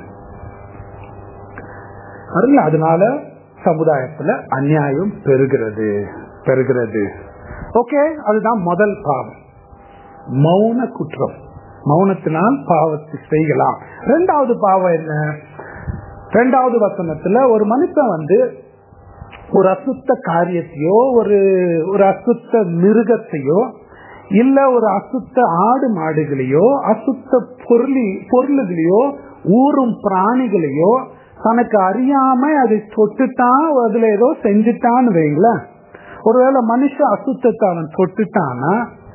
பாருங்க அதனால சமுதாயத்துல அநியாயம் பெருகிறது பெருகிறது ஓகே அதுதான் முதல் பாவம் மௌன குற்றம் மௌனத்தினால் பாவத்தை செய்யலாம் ரெண்டாவது பாவம் என்ன ரெண்டாவது வசனத்துல ஒரு மனுஷன் வந்து ஒரு அசுத்த காரியத்தையோ ஒரு ஒரு அசுத்த மிருகத்தையோ இல்ல ஒரு அசுத்த ஆடு மாடுகளையோ அசுத்த பொருளி பொருளுகளையோ ஊறும் பிராணிகளையோ தனக்கு அறியாம அதை தொட்டுட்டான் அதுல ஏதோ செஞ்சுட்டான்னு வைங்களேன் ஒருவேளை மனுஷ அசுத்தத்தை அவன் தொட்டுட்டான்னா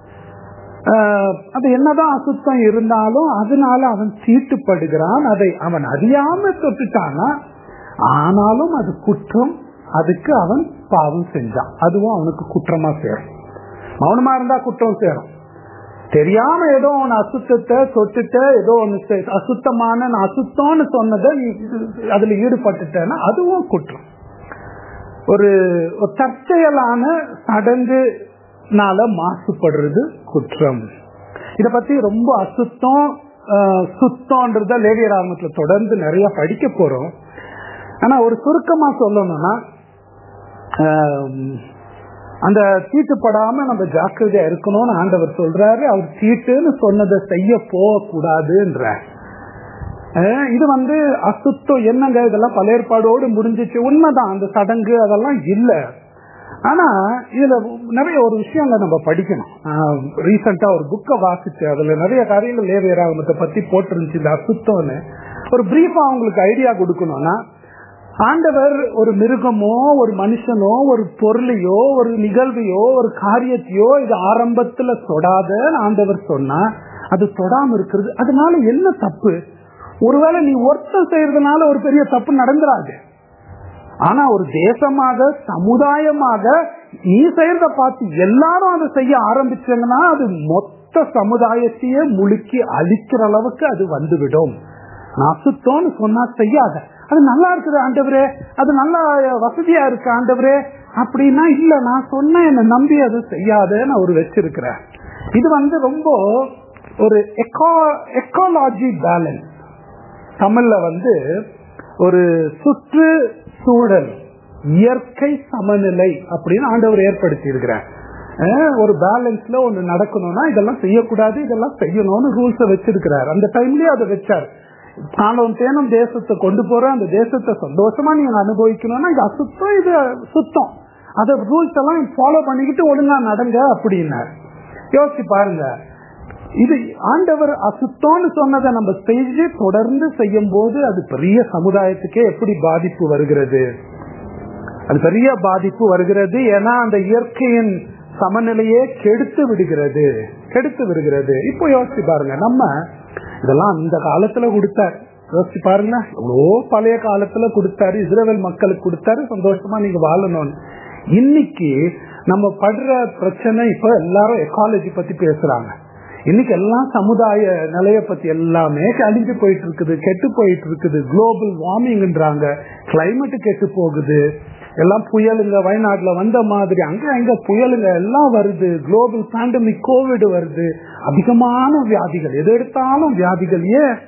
ஆஹ், அது என்னதான் அசுத்தம் இருந்தாலும் அதனால அவன் தீட்டுப்படுகிறான் அதை அவன் அறியாம தொட்டுட்டானா ஆனாலும் அது குற்றம் அதுக்கு அவன் பாவம் செஞ்சான் அதுவும் அவனுக்கு குற்றமா சேரும் மௌனமா இருந்தா குற்றம் சேரும் தெரியாம ஏதோ ஒன்னு அசுத்தத்தை தொட்டுட்ட ஏதோ ஒன்னு செ- அசுத்தமான நான் அசுத்தம்னு சொன்னதை நீ அதுல ஈடுபட்டுட்டேன்னா அதுவும் குற்றம் ஒரு ஒரு தற்செயலான சடங்குனால மாசுபடுறது குற்றம் இத பத்தி ரொம்ப அசுத்தம் ஆஹ், சுத்தம்ன்றத லேவியர் ஆரம்பத்துல தொடர்ந்து நிறைய படிக்க போறோம் ஆனா ஒரு சுருக்கமா சொல்லணும்னா ஆஹ், அந்த தீட்டுப்படாம நம்ம ஜாக்கிரதையா இருக்கணும்னு ஆண்டவர் சொல்றாரு அவர் தீட்டுன்னு சொன்னதை செய்ய போகக்கூடாதுன்றார் அஹ் இது வந்து அசுத்தம் என்னங்க இதெல்லாம் பழையற்பாடோடு முடிஞ்சிச்சு உண்மைதான் அந்த சடங்கு அதெல்லாம் இல்ல ஆனா இதுல நிறைய ஒரு விஷயங்க நம்ம படிக்கணும் ரீசெண்டா ஒரு புக்கை வாசிச்சு அதுல நிறைய காரியங்கள் லேவியராகமத்தை பத்தி போட்டிருந்துச்சு இந்த அசுத்தம்னு ஒரு பிரீஃபா அவங்களுக்கு ஐடியா கொடுக்கணும்னா ஆண்டவர் ஒரு மிருகமோ ஒரு மனுஷனோ ஒரு பொருளையோ ஒரு நிகழ்வையோ ஒரு காரியத்தையோ இது ஆரம்பத்துல தொடாதன்னு ஆண்டவர் சொன்னா அது தொடாம இருக்கிறது அதனால என்ன தப்பு ஒருவேளை நீ ஒருத்தர் செய்யறதுனால ஒரு பெரிய தப்பு நடந்துராது ஆனா ஒரு தேசமாக சமுதாயமாக நீ செய்யறத பார்த்து எல்லாரும் அதை செய்ய ஆரம்பிச்சாங்கன்னா அது மொத்த சமுதாயத்தையே முழுக்கி அழிக்கிற அளவுக்கு அது வந்துவிடும் நான் அசுத்தம்னு சொன்னா செய்யாத அது நல்லா இருக்குது ஆண்டவரே அது நல்லா வசதியா இருக்கு ஆண்டவரே அப்படின்னா இல்ல நான் சொன்ன என்ன நம்பி அது செய்யாதன்னு அவர் வச்சிருக்கிறேன் இது வந்து ரொம்ப ஒரு எக்கோ எக்காலஜி பேலன்ஸ் தமிழ்ல வந்து ஒரு சுற்று சூழல் இயற்கை சமநிலை அப்படின்னு ஆண்டவர் ஏற்படுத்தி இருக்கிறார் ஒரு பேலன்ஸ்ல ஒண்ணு நடக்கணும்னா இதெல்லாம் செய்யக்கூடாது இதெல்லாம் செய்யணும்னு ரூல்ஸ வச்சிருக்கிறார் அந்த டைம்லயே அதை வச்சார் காலம் தேனும் தேசத்தை கொண்டு போற அந்த தேசத்தை சந்தோஷமா நீங்க அனுபவிக்கணும்னா இது அசுத்தம் இது சுத்தம் அத ரூல்ஸ் எல்லாம் ஃபாலோ பண்ணிக்கிட்டு ஒழுங்கா நடங்க அப்படின்னார் யோசிச்சு பாருங்க இது ஆண்டவர் அசுத்தம்னு சொன்னதை நம்ம செஞ்சு தொடர்ந்து செய்யும் போது அது பெரிய சமுதாயத்துக்கே எப்படி பாதிப்பு வருகிறது அது பெரிய பாதிப்பு வருகிறது ஏன்னா அந்த இயற்கையின் சமநிலையே கெடுத்து விடுகிறது கெடுத்து விடுகிறது இப்போ யோசிச்சு பாருங்க நம்ம இதெல்லாம் அந்த காலத்துல கொடுத்தார் யோசிச்சு பாருங்க எவ்வளோ பழைய காலத்துல கொடுத்தாரு இஸ்ரேல் மக்களுக்கு கொடுத்தாரு சந்தோஷமா நீங்க வாழணும்னு இன்னைக்கு நம்ம படுற பிரச்சனை இப்ப எல்லாரும் எக்காலஜி பத்தி பேசுறாங்க இன்னைக்கு எல்லாம் சமுதாய நிலைய பத்தி எல்லாமே அழிஞ்சு போயிட்டு இருக்குது கெட்டு போயிட்டு இருக்குது குளோபல் வார்மிங்ன்றாங்க கிளைமேட் கெட்டு போகுது எல்லாம் புயலுங்க வயநாட்டுல வந்த மாதிரி அங்க அங்க புயலுங்க எல்லாம் வருது குளோபல் பேண்டமிக் கோவிட் வருது அதிகமான வியாதிகள் எது எடுத்தாலும் வியாதிகள் ஏன்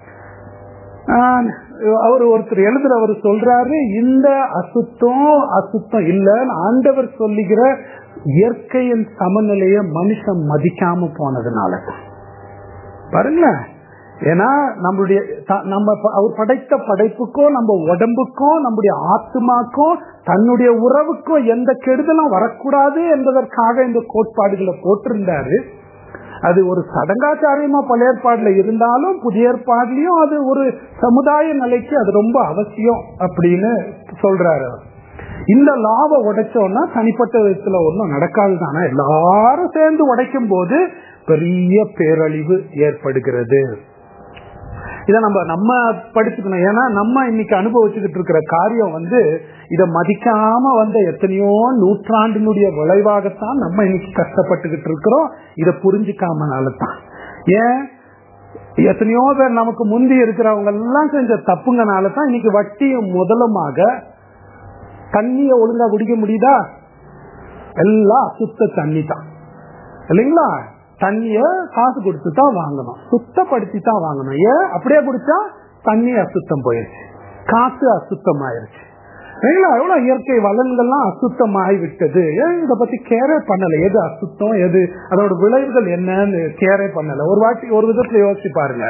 அவர் ஒருத்தர் எழுதுறவர் சொல்றாரு இந்த அசுத்தம் அசுத்தம் இல்ல ஆண்டவர் சொல்லுகிற இயற்கையின் சமநிலைய மனுஷன் மதிக்காம போனதுனால பாருங்களேன் ஏன்னா நம்மளுடைய நம்ம அவர் படைத்த படைப்புக்கோ நம்ம உடம்புக்கோ நம்முடைய ஆத்மாக்கோ தன்னுடைய உறவுக்கோ எந்த கெடுதலும் வரக்கூடாது என்பதற்காக இந்த கோட்பாடுகளை போட்டிருந்தாரு அது ஒரு சடங்காச்சாரியமா பழைய ஏற்பாடுல இருந்தாலும் புதிய ஏற்பாடுலயும் அது ஒரு சமுதாய நிலைக்கு அது ரொம்ப அவசியம் அப்படின்னு சொல்றாரு இந்த லாவை உடைச்சோம்னா தனிப்பட்ட விதத்துல ஒன்றும் நடக்காது தானே எல்லாரும் சேர்ந்து உடைக்கும் போது பெரிய பேரழிவு ஏற்படுகிறது இத நம்ம நம்ம படிச்சுக்கணும் ஏன்னா நம்ம இன்னைக்கு அனுபவிச்சுக்கிட்டு இருக்கிற காரியம் வந்து இத மதிக்காம வந்த எத்தனையோ நூற்றாண்டினுடைய விளைவாகத்தான் நம்ம இன்னைக்கு கஷ்டப்பட்டுக்கிட்டு இருக்கிறோம் இத புரிஞ்சுக்காமனால தான் ஏன் எத்தனையோ பேர் நமக்கு முந்தி இருக்கிறவங்க எல்லாம் செஞ்ச தப்புங்கனால தான் இன்னைக்கு வட்டியும் முதலுமாக தண்ணிய ஒழுங்கா குடிக்க முடியுதா எல்லாம் சுத்த தண்ணி தான் இல்லைங்களா தண்ணிய காசு கொடுத்து தான் வாங்கணும் சுத்தப்படுத்தி தான் வாங்கணும் ஏன் அப்படியே குடிச்சா தண்ணி அசுத்தம் போயிருச்சு காசு அசுத்தம் ஆயிருச்சு எவ்வளவு இயற்கை வளன்கள்லாம் அசுத்தம் ஆகிவிட்டது ஏன் இதை பத்தி கேரே பண்ணல எது அசுத்தம் எது அதோட விளைவுகள் என்னன்னு கேரே பண்ணல ஒரு வாட்டி ஒரு விதத்துல யோசிச்சு பாருங்க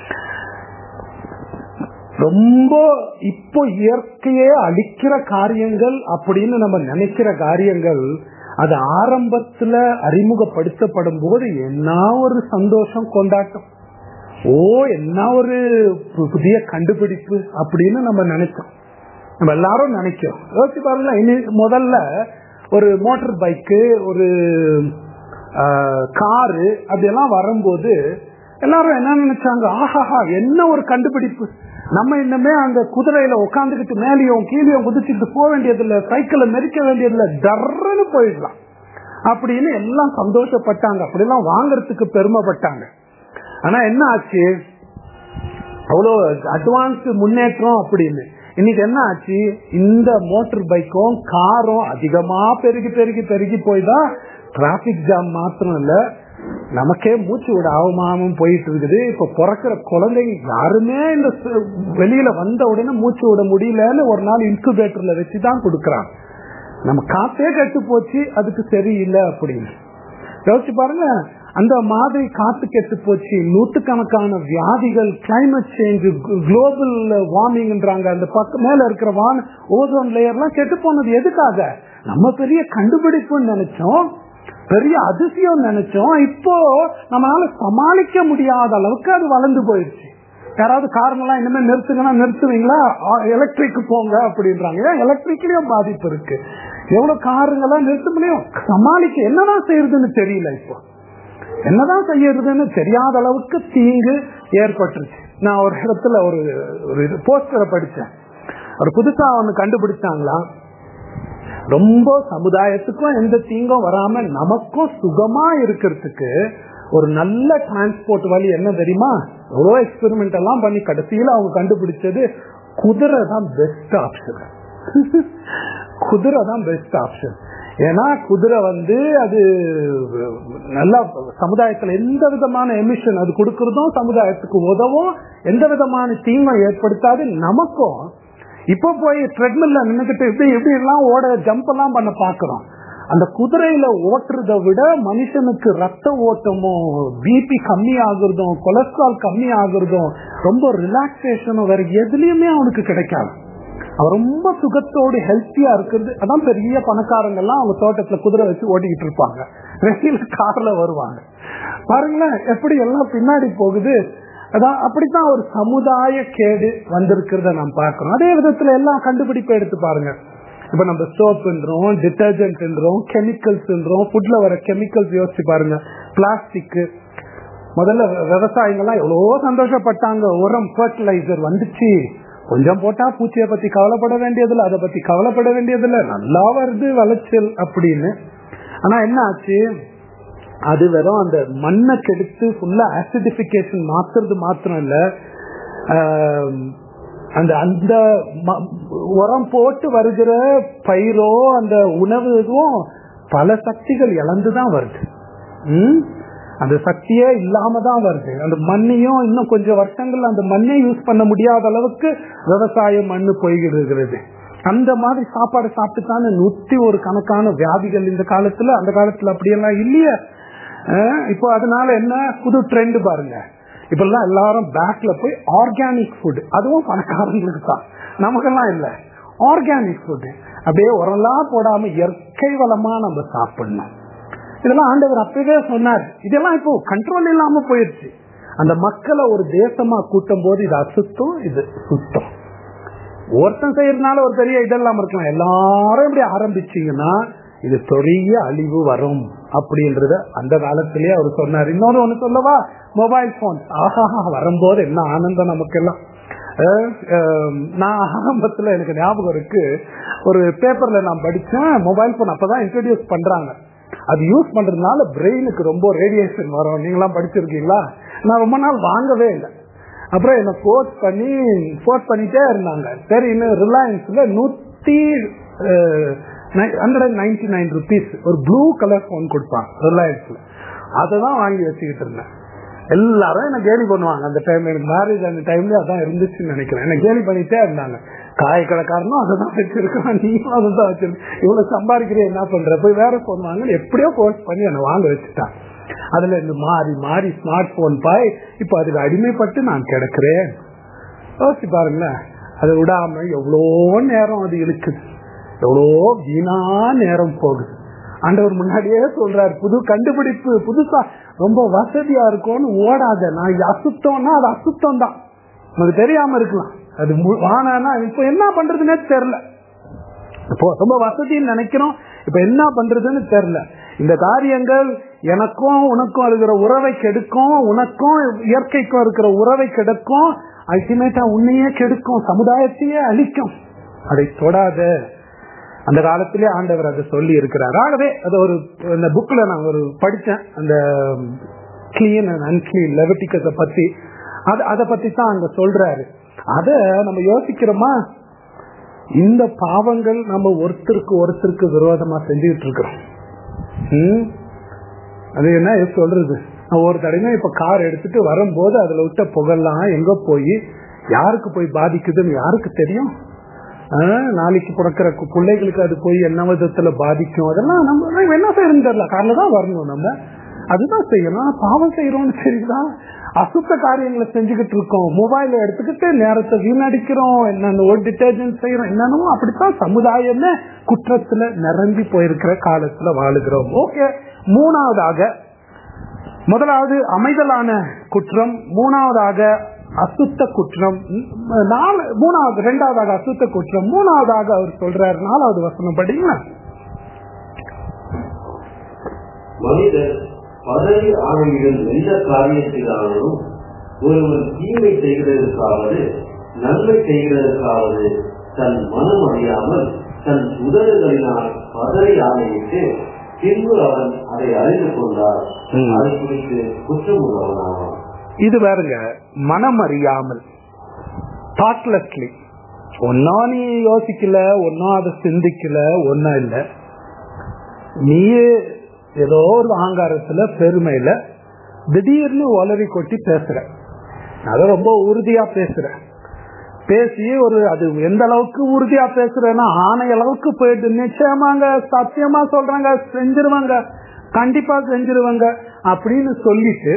ரொம்ப இப்போ இயற்கையே அழிக்கிற காரியங்கள் அப்படின்னு நம்ம நினைக்கிற காரியங்கள் அது ஆரம்பத்துல அறிமுகப்படுத்தப்படும் போது என்ன ஒரு சந்தோஷம் கொண்டாட்டம் ஓ என்ன ஒரு புதிய கண்டுபிடிப்பு அப்படின்னு நம்ம நினைச்சோம் நம்ம எல்லாரும் நினைக்கிறோம் யோசிச்சு பாருங்களேன் இனி முதல்ல ஒரு மோட்டார் பைக்கு ஒரு காரு அப்படியெல்லாம் வரும்போது எல்லாரும் என்ன நினைச்சாங்க ஆஹாஹா என்ன ஒரு கண்டுபிடிப்பு நம்ம இன்னமே அந்த குதிரையில உட்காந்துக்கிட்டு மேலேயும் கீழேயும் குதிச்சுட்டு போக வேண்டியதில்ல சைக்கிளை மெரிக்க வேண்டியதில்ல டர்ன்னு போயிடலாம் அப்படின்னு எல்லாம் சந்தோஷப்பட்டாங்க அப்படிலாம் வாங்கறதுக்கு பெருமைப்பட்டாங்க ஆனா என்ன ஆச்சு அவ்வளோ அட்வான்ஸ் முன்னேற்றம் அப்படின்னு இன்னைக்கு என்ன ஆச்சு இந்த மோட்டார் பைக்கும் காரும் அதிகமா பெருகி பெருகி பெருகி போய் தான் டிராபிக் ஜாம் மாத்திரம் இல்ல நமக்கே மூச்சு விட அவமானமும் போயிட்டு இருக்குது இப்ப பிறக்கிற குழந்தைங்க யாருமே இந்த வெளியில வந்த உடனே மூச்சு விட முடியலன்னு ஒரு நாள் இன்குபேட்டர்ல வச்சுதான் கொடுக்கறாங்க நம்ம காத்தே கெட்டு போச்சு அதுக்கு சரியில்லை அப்படின்னு யோசிச்சு பாருங்க அந்த மாதிரி காத்து கெட்டு போச்சு நூத்துக்கணக்கான வியாதிகள் கிளைமேட் சேஞ்ச் குளோபல் வார்மிங்ன்றாங்க அந்த பக்கம் மேல இருக்கிற வான் ஓசோன் லேயர்லாம் கெட்டு போனது எதுக்காக நம்ம பெரிய கண்டுபிடிப்புன்னு நினைச்சோம் பெரிய அதிசயம் நினைச்சோம் இப்போ நம்மளால சமாளிக்க முடியாத அளவுக்கு அது வளர்ந்து போயிடுச்சு யாராவது காரணம்லாம் இனிமே நிறுத்துங்கன்னா நிறுத்துவீங்களா எலக்ட்ரிக் போங்க அப்படின்றாங்க ஏன் எலக்ட்ரிக்லயும் பாதிப்பு இருக்கு எவ்வளவு காருங்கெல்லாம் நிறுத்த முடியும் சமாளிக்க என்னதான் செய்யறதுன்னு தெரியல இப்போ என்னதான் செய்யறதுன்னு தெரியாத அளவுக்கு தீங்கு ஏற்பட்டுருச்சு நான் ஒரு இடத்துல ஒரு ஒரு போஸ்டரை படிச்சேன் ஒரு புதுசா ஒண்ணு கண்டுபிடிச்சாங்களா ரொம்ப சமுதாயத்துக்கும் எந்த தீங்கும் வராம நமக்கும் சுகமா இருக்கிறதுக்கு ஒரு நல்ல டிரான்ஸ்போர்ட் வழி என்ன தெரியுமா எவ்வளோ எக்ஸ்பெரிமெண்ட் எல்லாம் பண்ணி கடைசியில அவங்க கண்டுபிடிச்சது குதிரை தான் பெஸ்ட் ஆப்ஷன் குதிரை தான் பெஸ்ட் ஆப்ஷன் ஏன்னா குதிரை வந்து அது நல்லா சமுதாயத்துல எந்த விதமான எமிஷன் அது கொடுக்கறதும் சமுதாயத்துக்கு உதவும் எந்த விதமான தீமை ஏற்படுத்தாது நமக்கும் இப்போ போய் ட்ரெட்மில்ல நின்னுக்கிட்டு இப்படி இப்படி எல்லாம் ஓட ஜம்ப் எல்லாம் பண்ண பாக்குறோம் அந்த குதிரையில ஓட்டுறத விட மனுஷனுக்கு ரத்த ஓட்டமும் பிபி கம்மி ஆகுறதும் கொலஸ்ட்ரால் கம்மி ஆகுறதும் ரொம்ப ரிலாக்ஸேஷனும் வேற எதுலயுமே அவனுக்கு கிடைக்காது அவன் ரொம்ப சுகத்தோடு ஹெல்த்தியா இருக்கிறது அதான் பெரிய பணக்காரங்க எல்லாம் அவங்க தோட்டத்துல குதிரை வச்சு ஓட்டிக்கிட்டு இருப்பாங்க வெளியில கார்ல வருவாங்க பாருங்களேன் எப்படி எல்லாம் பின்னாடி போகுது அதான் அப்படித்தான் ஒரு சமுதாய கேடு வந்திருக்கிறத நாம் பார்க்கிறோம் அதே விதத்துல எல்லாம் கண்டுபிடிப்பை எடுத்து பாருங்க இப்ப நம்ம சோப்புன்றோம் டிட்டர்ஜென்ட்ன்றோம் கெமிக்கல்ஸ்ன்றோம் ஃபுட்ல வர கெமிக்கல்ஸ் யோசிச்சு பாருங்க பிளாஸ்டிக் முதல்ல விவசாயிகள்லாம் எவ்வளவோ சந்தோஷப்பட்டாங்க உரம் ஃபர்டிலைசர் வந்துச்சு கொஞ்சம் போட்டா பூச்சியை பத்தி கவலைப்பட வேண்டியதில்ல அதை பத்தி கவலைப்பட வேண்டியதில்ல நல்லா வருது விளைச்சல் அப்படின்னு ஆனா என்ன ஆச்சு அது வெறும் அந்த மண்ணை கெடுத்து ஃபுல்லா ஆசிடிபிகேஷன் மாத்துறது மாத்திரம் இல்ல அந்த அந்த உரம் போட்டு வருகிற பயிரோ அந்த உணவு இதுவும் பல சக்திகள் இழந்துதான் வருது உம் அந்த சக்தியே இல்லாம தான் வருது அந்த மண்ணையும் இன்னும் கொஞ்சம் வருஷங்கள் அந்த மண்ணை யூஸ் பண்ண முடியாத அளவுக்கு விவசாய மண்ணு போய்கிறது அந்த மாதிரி சாப்பாடு சாப்பிட்டு தானே நூத்தி ஒரு கணக்கான வியாதிகள் இந்த காலத்துல அந்த காலத்துல அப்படியெல்லாம் இல்லையே இப்போ அதனால என்ன புது ட்ரெண்ட் பாருங்க இப்பெல்லாம் எல்லாரும் பேக்ல போய் ஆர்கானிக் ஃபுட் அதுவும் பணக்காரங்களுக்கு தான் நமக்கெல்லாம் இல்ல ஆர்கானிக் ஃபுட் அப்படியே உரம்லாம் போடாம இயற்கை வளமா நம்ம சாப்பிடணும் இதெல்லாம் ஆண்டவர் அப்பவே சொன்னார் இதெல்லாம் இப்போ கண்ட்ரோல் இல்லாம போயிருச்சு அந்த மக்களை ஒரு தேசமா கூட்டும் போது இது அசுத்தம் இது சுத்தம் ஒருத்தன் செய்யறதுனால ஒரு பெரிய இதெல்லாம் இருக்கலாம் எல்லாரும் இப்படி ஆரம்பிச்சீங்கன்னா இது பெரிய அழிவு வரும் அப்படின்றத அந்த காலத்திலேயே அவர் சொன்னார் இன்னொன்னு ஒண்ணு சொல்லவா மொபைல் போன் ஆஹா வரும்போது என்ன ஆனந்தம் நமக்கு எல்லாம் நான் ஆரம்பத்துல எனக்கு ஞாபகம் இருக்கு ஒரு பேப்பர்ல நான் படிச்சேன் மொபைல் போன் அப்பதான் இன்ட்ரடியூஸ் பண்றாங்க அது யூஸ் பண்றதுனால பிரெயினுக்கு ரொம்ப ரேடியேஷன் வரும் நீங்களாம் படிச்சிருக்கீங்களா நான் ரொம்ப நாள் வாங்கவே இல்லை அப்புறம் என்ன ஃபோர்ஸ் பண்ணி ஃபோர்ஸ் பண்ணிட்டே இருந்தாங்க சரி இன்னும் ரிலையன்ஸ்ல நூத்தி ஹண்ட்ரட் நைன்டி நைன் ருபீஸ் ஒரு ப்ளூ கலர் போன் கொடுப்பாங்க ரிலையன்ஸ்ல அதை தான் வாங்கி வச்சுக்கிட்டு இருந்தேன் எல்லாரும் என்ன கேலி பண்ணுவாங்க அந்த டைம் எனக்கு மேரேஜ் அந்த டைம்ல அதான் இருந்துச்சுன்னு நினைக்கிறேன் என்ன கேலி பண்ணிட்டே இருந்தாங்க காய கடைக்காரனும் அதை தான் வச்சிருக்கான் நீயும் அதை தான் வச்சிருக்க இவ்வளவு சம்பாதிக்கிறேன் என்ன பண்ற போய் வேற போன் வாங்க எப்படியோ போஸ்ட் பண்ணி என்னை வாங்க வச்சுட்டான் அதுல இருந்து மாறி மாறி ஸ்மார்ட் போன் பாய் இப்ப அதுக்கு அடிமைப்பட்டு நான் கிடக்குறேன் யோசிச்சு பாருங்களேன் அதை விடாம எவ்வளோ நேரம் அது இருக்குது எவ்வளோ வீணா நேரம் போகுது ஆண்டவர் முன்னாடியே சொல்றாரு புது கண்டுபிடிப்பு புதுசா ரொம்ப வசதியா இருக்கும்னு ஓடாத நான் அசுத்தம்னா அது அசுத்தம் தான் நமக்கு தெரியாம இருக்கலாம் அது வானா இப்ப என்ன பண்றதுன்னே தெரியல இப்போ ரொம்ப வசதின்னு நினைக்கிறோம் இப்ப என்ன பண்றதுன்னு தெரியல இந்த காரியங்கள் எனக்கும் உனக்கும் இருக்கிற உறவை கெடுக்கும் உனக்கும் இயற்கைக்கும் இருக்கிற உறவை கெடுக்கும் அல்டிமேட்டா உன்னையே கெடுக்கும் சமுதாயத்தையே அழிக்கும் அதை தொடாத அந்த காலத்திலே ஆண்டவர் அதை சொல்லி இருக்கிறார் ஆகவே அது ஒரு இந்த புக்ல நான் ஒரு படிச்சேன் அந்த கிளீன் அண்ட் அன்கிளீன் லெவட்டிக்கத்தை பத்தி அது அதை பத்தி தான் அங்க சொல்றாரு அத நம்ம யோசிக்கிறோமா இந்த பாவங்கள் நம்ம ஒருத்தருக்கு ஒருத்தருக்கு விரோதமா செஞ்சுக்கிட்டு இருக்கிறோம் அது என்ன சொல்றது ஒரு தடவை இப்ப கார் எடுத்துட்டு வரும்போது அதுல விட்ட புகழெல்லாம் எங்க போய் யாருக்கு போய் பாதிக்குதுன்னு யாருக்கு தெரியும் நாளைக்கு பிறக்கிற பிள்ளைகளுக்கு அது போய் என்ன விதத்துல பாதிக்கும் அதெல்லாம் நம்ம என்ன செய்யணும் தெரியல காரில் தான் வரணும் நம்ம அதுதான் செய்யணும் பாவம் செய்யறோம்னு சரிதான் அசுத்த காரியங்களை செஞ்சுக்கிட்டு இருக்கோம் மொபைல எடுத்துக்கிட்டு நேரத்தை வீணடிக்கிறோம் என்னென்ன ஒரு டிட்டர்ஜென்ட் செய்யறோம் என்னென்னமோ அப்படித்தான் சமுதாயமே குற்றத்துல நிரம்பி போயிருக்கிற காலத்துல வாழுகிறோம் ஓகே மூணாவதாக முதலாவது அமைதலான குற்றம் மூணாவதாக அசுத்த குற்றம் நாலு மூணாவது ரெண்டாவதாக அசுத்த குற்றம் மூணாவதாக அவர் சொல்றாரு நாலாவது வசனம் படிங்க மனிதர் பதவி ஆணையிடும் எந்த காரியத்திலானும் ஒருவர் தீமை செய்கிறதற்காவது நன்மை செய்கிறதற்காவது தன் மனம் அறியாமல் தன் உதடுகளினால் பதவி ஆணையிட்டு பின்பு அவன் அதை அறிந்து கொண்டார் அதை குறித்து குற்றம் உள்ளவனாவான் இது வேறுங்க மனம் அறியாமல் தாட்லெஸ்லி ஒன்னா நீ யோசிக்கல ஒன்னா அதை சிந்திக்கல ஒன்னா இல்ல நீ ஏதோ ஒரு அகங்காரத்துல பெருமையில திடீர்னு ஒலரி கொட்டி பேசுற அத ரொம்ப உறுதியா பேசுற பேசி ஒரு அது எந்த அளவுக்கு உறுதியா பேசுறேன்னா ஆணை அளவுக்கு போயிட்டு நிச்சயமாங்க சத்தியமா சொல்றாங்க செஞ்சிருவாங்க கண்டிப்பா செஞ்சிருவாங்க அப்படின்னு சொல்லிட்டு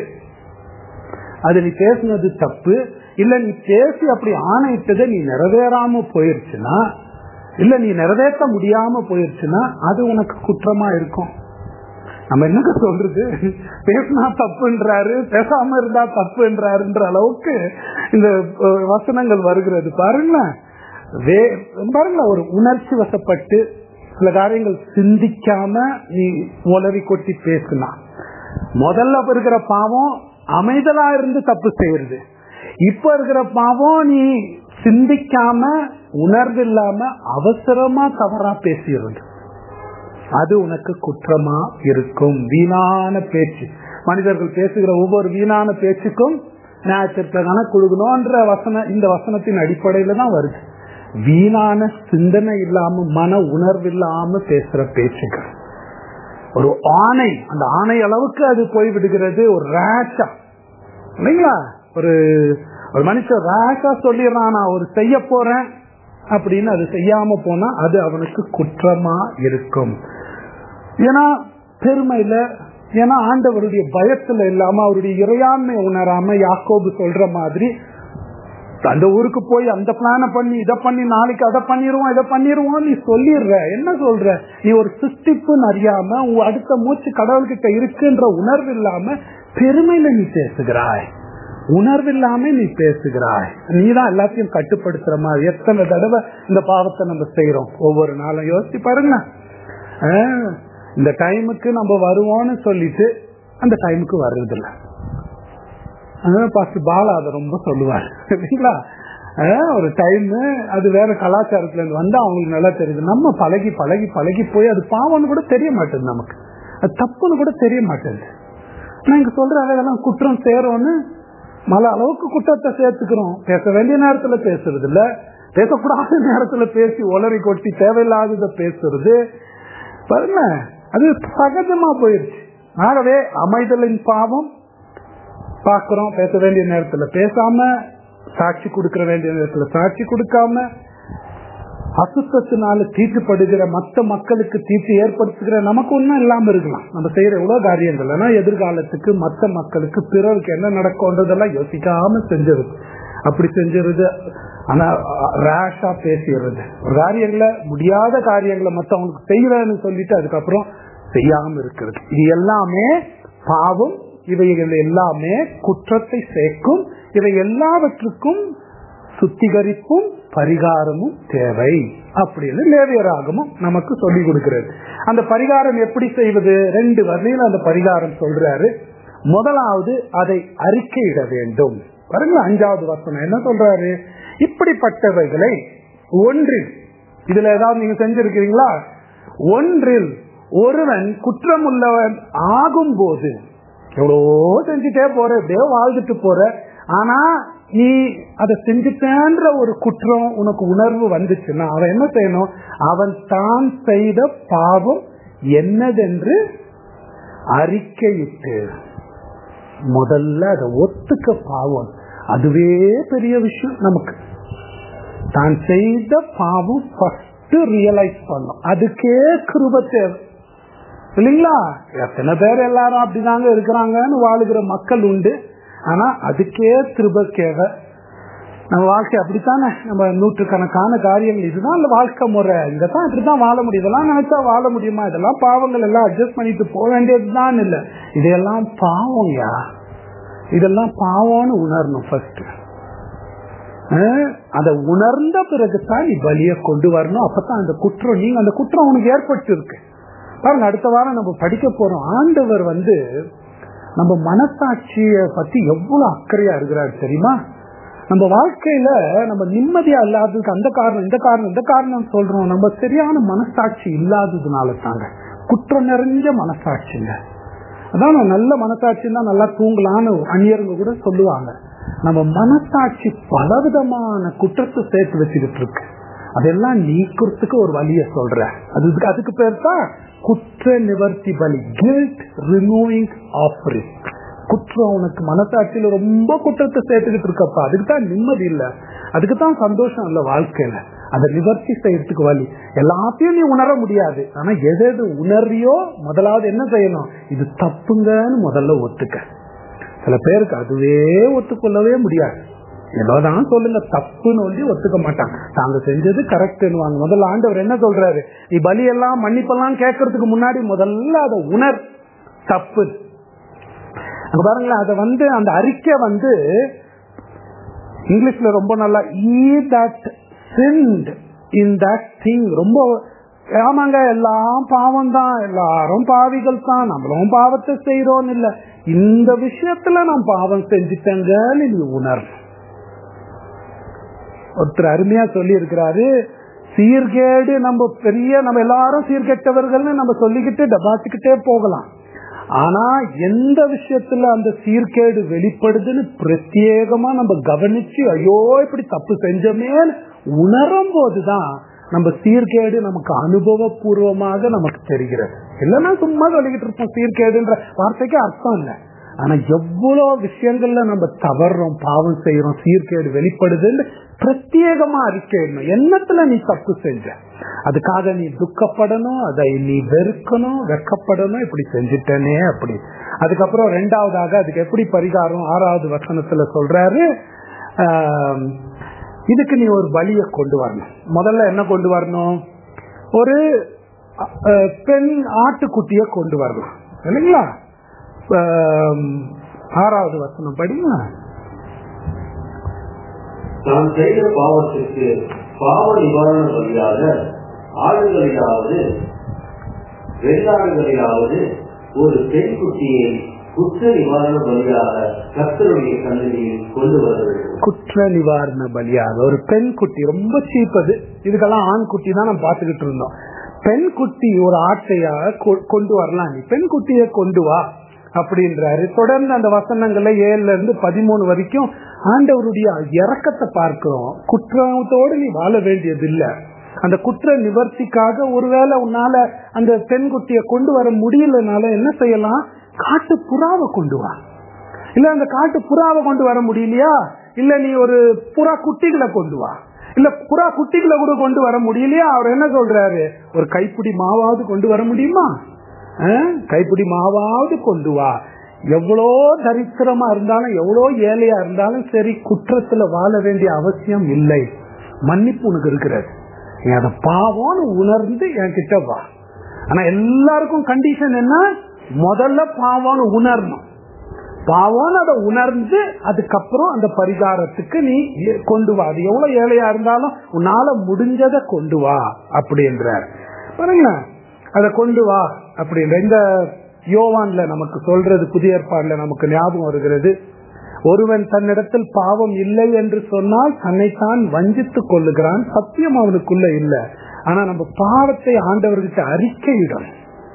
அது நீ பேசுனது தப்பு இல்ல நீ பேசி அப்படி ஆணையிட்டதை நீ நிறைவேறாம போயிருச்சுன்னா இல்ல நீ நிறைவேற்ற முடியாம போயிருச்சுன்னா அது உனக்கு குற்றமா இருக்கும் நம்ம என்னங்க சொல்றது பேசினா தப்புன்றாரு பேசாம இருந்தா தப்புன்றாருன்ற அளவுக்கு இந்த அஹ், வசனங்கள் வருகிறது பாருங்களேன் வே பாருங்களேன் ஒரு உணர்ச்சி வசப்பட்டு சில காரியங்கள் சிந்திக்காம நீ உளறி கொட்டி பேசினா முதல்ல இருக்கிற பாவம் அமைதலா இருந்து தப்பு செய்யறது இப்ப இருக்கிற பாவம் நீ சிந்திக்காம உணர்வு இல்லாம அவசரமா தவறா பேசிடுறது அது உனக்கு குற்றமா இருக்கும் வீணான பேச்சு மனிதர்கள் பேசுகிற ஒவ்வொரு வீணான பேச்சுக்கும் நியாயத்திற்கு கணக்கு கொடுக்கணும்ன்ற வசன இந்த வசனத்தின் அடிப்படையில தான் வருது வீணான சிந்தனை இல்லாம மன உணர்வு இல்லாம பேசுற பேச்சுகள் ஒரு ஆணை அந்த ஆணை அளவுக்கு அது போய் விடுகிறது ஒரு ரேஷா இல்லைங்களா ஒரு ஒரு மனுஷன் ரேஷா சொல்லிடுறான் நான் ஒரு செய்ய போறேன் அப்படின்னு அது செய்யாம போனா அது அவனுக்கு குற்றமா இருக்கும் ஏன்னா பெருமையில ஏன்னா ஆண்டவருடைய பயத்துல இல்லாம அவருடைய இறையாண்மை உணராம யாக்கோபு சொல்ற மாதிரி அந்த ஊருக்கு போய் அந்த பிளான பண்ணி இதை பண்ணி நாளைக்கு அதை பண்ணிடுவோம் இதை பண்ணிடுவோம் நீ சொல்லிடுற என்ன சொல்ற நீ ஒரு சிருஷ்டிப்புன்னு அறியாம உன் அடுத்த மூச்சு கடவுள்கிட்ட இருக்குன்ற உணர்வு இல்லாம பெருமையில நீ பேசுகிறாய் உணர்வு இல்லாம நீ பேசுகிறாய் நீதான் எல்லாத்தையும் கட்டுப்படுத்துற மாதிரி எத்தனை தடவை இந்த பாவத்தை நம்ம செய்யறோம் ஒவ்வொரு நாளும் யோசிச்சு பாருங்க ஆஹ், இந்த டைமுக்கு நம்ம வருவோம்னு சொல்லிட்டு அந்த டைமுக்கு வர்றதில்லை அதான் பாஸ்டர் பாலா அதை ரொம்ப சொல்லுவார் இல்லைங்களா அஹ் ஒரு டைம் அது வேற கலாச்சாரத்துல இருந்து வந்து அவங்களுக்கு நல்லா தெரியுது நம்ம பழகி பழகி பழகி போய் அது பாவம்னு கூட தெரிய மாட்டேங்குது நமக்கு அது தப்புன்னு கூட தெரிய மாட்டேங்குது நான் இங்க சொல்ற அதெல்லாம் குற்றம் சேரும்னு மல அளவுக்கு குற்றத்தை சேர்த்துக்கிறோம் பேச வேண்டிய நேரத்துல பேசுறது இல்ல பேசக்கூடாத நேரத்துல பேசி ஒளறி கொட்டி தேவையில்லாதத பேசுறது பாருங்க அது சகஜமா போயிருச்சு ஆகவே அமைதலின் பாவம் பாக்குறோம் பேச வேண்டிய நேரத்துல பேசாம சாட்சி கொடுக்கிற வேண்டிய நேரத்துல சாட்சி கொடுக்காம அசுத்தத்தினால தீட்டுப்படுகிற மற்ற மக்களுக்கு தீட்டு ஏற்படுத்துகிற நமக்கு ஒன்றும் இல்லாம இருக்கலாம் நம்ம செய்யற எவ்வளவு காரியங்கள் ஆனா எதிர்காலத்துக்கு மற்ற மக்களுக்கு பிறருக்கு என்ன நடக்கும்ன்றதெல்லாம் யோசிக்காம செஞ்சிருது அப்படி செஞ்சிருது ஆனா ரேஷா பேசிடுறது ஒரு காரியங்களை முடியாத காரியங்களை மற்றவங்களுக்கு செய்யறேன்னு சொல்லிட்டு அதுக்கப்புறம் செய்யாம இருக்கிறது இது எல்லாமே பாவம் இவைகள் எல்லாமே குற்றத்தை சேர்க்கும் இவை எல்லாவற்றுக்கும் சுத்திகரிப்பும் பரிகாரமும் தேவை அப்படின்னு லேவியராகமும் நமக்கு சொல்லிக் கொடுக்கிறது அந்த பரிகாரம் எப்படி செய்வது ரெண்டு வகையில் அந்த பரிகாரம் சொல்றாரு முதலாவது அதை அறிக்கையிட வேண்டும் பாருங்க அஞ்சாவது வசனம் என்ன சொல்றாரு இப்படிப்பட்டவைகளை ஒன்றில் இதுல ஏதாவது நீங்க செஞ்சிருக்கிறீங்களா ஒன்றில் ஒருவன் குற்றம் உள்ளவன் ஆகும் போது எவ்வளவோ செஞ்சுட்டே போற எப்படியோ வாழ்ந்துட்டு போற ஆனா நீ அதை செஞ்சுட்டேன்ற ஒரு குற்றம் உனக்கு உணர்வு வந்துச்சுன்னா அவன் என்ன செய்யணும் அவன் தான் செய்த பாவம் என்னதென்று அறிக்கையிட்டு முதல்ல அதை ஒத்துக்க பாவம் அதுவே பெரிய விஷயம் நமக்கு தான் செய்த பாவம் ஃபர்ஸ்ட் ரியலைஸ் பண்ணும் அதுக்கே கிருப தேவை இல்லைங்களா எத்தனை பேர் எல்லாரும் அப்படிதாங்க இருக்கிறாங்கன்னு வாழுகிற மக்கள் உண்டு ஆனா அதுக்கே திருப தேவை நம்ம வாழ்க்கை அப்படித்தானே நம்ம நூற்றுக்கணக்கான காரியங்கள் இதுதான் இந்த வாழ்க்கை முறை இங்கதான் இப்படிதான் வாழ முடியும் இதெல்லாம் நினைச்சா வாழ முடியுமா இதெல்லாம் பாவங்கள் எல்லாம் அட்ஜஸ்ட் பண்ணிட்டு போக வேண்டியதுதான் இல்ல இதெல்லாம் பாவம்யா இதெல்லாம் பாவம்னு உணரணும் ஃபர்ஸ்ட் அதை உணர்ந்த பிறகுதான் நீ பலிய கொண்டு வரணும் அப்பதான் அந்த குற்றம் நீங்க அந்த குற்றம் உனக்கு ஏற்பட்டு இருக்கு பாருங்க அடுத்த வாரம் நம்ம படிக்க போறோம் ஆண்டவர் வந்து நம்ம மனசாட்சிய பத்தி எவ்வளவு அக்கறையா இருக்கிறாரு தெரியுமா நம்ம வாழ்க்கையில நம்ம நிம்மதியா இல்லாததுக்கு அந்த காரணம் இந்த காரணம் இந்த காரணம் சொல்றோம் நம்ம சரியான மனசாட்சி இல்லாததுனால தாங்க குற்றம் நிறைஞ்ச மனசாட்சிங்க அதான் நல்ல மனசாட்சின்னா நல்லா தூங்கலான்னு அந்நியருங்க கூட சொல்லுவாங்க நம்ம மனசாட்சி பலவிதமான குற்றத்தை சேர்த்து வச்சுக்கிட்டு இருக்கு அதெல்லாம் நீக்கிறதுக்கு ஒரு வழிய சொல்ற அது அதுக்கு பேர் தான் குற்ற நிவர்த்தி பலி கில்ட் ரிமூவிங் ஆஃபரிங் குற்றம் உனக்கு மனசாட்சியில ரொம்ப குற்றத்தை சேர்த்துக்கிட்டு இருக்கப்பா அதுக்கு தான் நிம்மதி இல்ல அதுக்கு தான் சந்தோஷம் இல்ல வாழ்க்கையில அதை நிவர்த்தி செய்யறதுக்கு வழி எல்லாத்தையும் நீ உணர முடியாது ஆனா எது எது உணர்றியோ முதலாவது என்ன செய்யணும் இது தப்புங்கன்னு முதல்ல ஒத்துக்க சில பேருக்கு அதுவே ஒத்துக்கொள்ளவே முடியாது ஏதோதான் சொல்லுங்க தப்புன்னு வந்து ஒத்துக்க மாட்டாங்க தாங்க செஞ்சது கரெக்ட்னு வாங்க முதல்ல ஆண்டவர் என்ன சொல்றாரு நீ பலியெல்லாம் மன்னிப்பெல்லாம் கேட்கறதுக்கு முன்னாடி முதல்ல அதை உணர் தப்பு அங்க பாருங்களேன் அதை வந்து அந்த அறிக்கை வந்து இங்கிலீஷ்ல ரொம்ப நல்லா ஈ that sinned in that thing ரொம்ப ஆமாங்க எல்லாம் பாவம் தான் எல்லாரும் பாவிகள் தான் நம்மளும் பாவத்தை செய்யறோம் இல்ல இந்த விஷயத்துல நான் பாவம் செஞ்சுட்டேங்கன்னு நீ உணர் ஒருத்தர் அருமையா சொல்லி இருக்கிறாரு சீர்கேடு நம்ம பெரிய நம்ம எல்லாரும் சீர்கெட்டவர்கள்னு நம்ம சொல்லிக்கிட்டு டபாச்சுக்கிட்டே போகலாம் ஆனா எந்த விஷயத்துல அந்த சீர்கேடு வெளிப்படுதுன்னு பிரத்யேகமா நம்ம கவனிச்சு ஐயோ இப்படி தப்பு செஞ்சோமே உணரும் போதுதான் நம்ம சீர்கேடு நமக்கு அனுபவபூர்வமாக நமக்கு தெரிகிறது இல்லைன்னா சும்மா சொல்லிக்கிட்டு இருப்போம் சீர்கேடுன்ற வார்த்தைக்கு அர்த்தம் இல்லை ஆனா எவ்வளவு விஷயங்கள்ல நம்ம தவறுறோம் பாவம் செய்யறோம் சீர்கேடு வெளிப்படுதுன்னு பிரத்யேகமா அறிக்கையிடணும் என்னத்துல நீ தப்பு செஞ்ச அதுக்காக நீ துக்கப்படணும் அதை நீ வெறுக்கணும் வெக்கப்படணும் இப்படி செஞ்சுட்டனே அப்படி அதுக்கப்புறம் ரெண்டாவதாக அதுக்கு எப்படி பரிகாரம் ஆறாவது வசனத்துல சொல்றாரு ஆஹ், இதுக்கு நீ ஒரு பலியை கொண்டு வரணும் முதல்ல என்ன கொண்டு வரணும் ஒரு அஹ், பெண் ஆட்டுக்குட்டிய கொண்டு வரணும் இல்லைங்களா ஆஹ், ஆறாவது வசனம் படிங்க நான் செய்த பாவத்திற்கு பாவ நிவாரண வழியாக ஆடுகளிலாவது வெள்ளாடுகளிலாவது ஒரு பெண் குட்டியை குற்ற நிவாரண வழியாக கர்த்தருடைய சன்னதியில் கொண்டு வர வேண்டும் குற்ற நிவாரண பலியாக ஒரு பெண் குட்டி ரொம்ப சீப் அது இதுக்கெல்லாம் ஆண் குட்டி தான் நம்ம பார்த்துக்கிட்டு இருந்தோம் பெண் குட்டி ஒரு ஆட்டையா கொ- கொண்டு வரலாம் நீ பெண் குட்டியை கொண்டு வா அப்படின்றாரு தொடர்ந்து அந்த வசனங்கள்ல ஏழுல இருந்து பதிமூணு வரைக்கும் ஆண்டவருடைய இறக்கத்தை பார்க்கிறோம் குற்றத்தோடு நீ வாழ வேண்டியது இல்ல அந்த குற்ற நிவர்த்திக்காக ஒருவேளை உன்னால அந்த பெண் குட்டியை கொண்டு வர முடியலனால என்ன செய்யலாம் காட்டு புறாவை கொண்டு வா இல்ல அந்த காட்டு புறாவை கொண்டு வர முடியலையா இல்ல நீ ஒரு புறா குட்டிகளை கொண்டு வா இல்ல புறா குட்டிகளை கூட கொண்டு வர முடியலையா அவர் என்ன சொல்றாரு ஒரு கைப்பிடி மாவாவது கொண்டு வர முடியுமா ஆ? கைப்பிடி மாவாவது கொண்டு வா எவ்வளோ தரித்திரமா இருந்தாலும் எவ்வளோ ஏழையா இருந்தாலும் சரி குற்றத்துல வாழ வேண்டிய அவசியம் இல்லை மன்னிப்பு உனக்கு இருக்கிறது நீ அதை பாவம்னு உணர்ந்து என்கிட்ட வா ஆனா எல்லாருக்கும் கண்டிஷன் என்ன முதல்ல பாவம்னு உணரணும் பாவம்னு அதை உணர்ந்து அதுக்கப்புறம் அந்த பரிகாரத்துக்கு நீ கொண்டு வா அது எவ்வளவு ஏழையா இருந்தாலும் உன்னால முடிஞ்சதை கொண்டு வா அப்படின்றார் பாருங்களேன் அதை கொண்டு வா அப்படின்ற இந்த யோவான்ல நமக்கு சொல்றது புதிய ஏற்பாடுல நமக்கு ஞாபகம் வருகிறது ஒருவன் தன்னிடத்தில் பாவம் இல்லை என்று சொன்னால் தன்னைத்தான் வஞ்சித்துக் கொள்ளுகிறான் சத்தியம் அவனுக்குள்ள இல்லை ஆனா நம்ம பாவத்தை ஆண்டவர்கிட்ட அறிக்கையிடணும்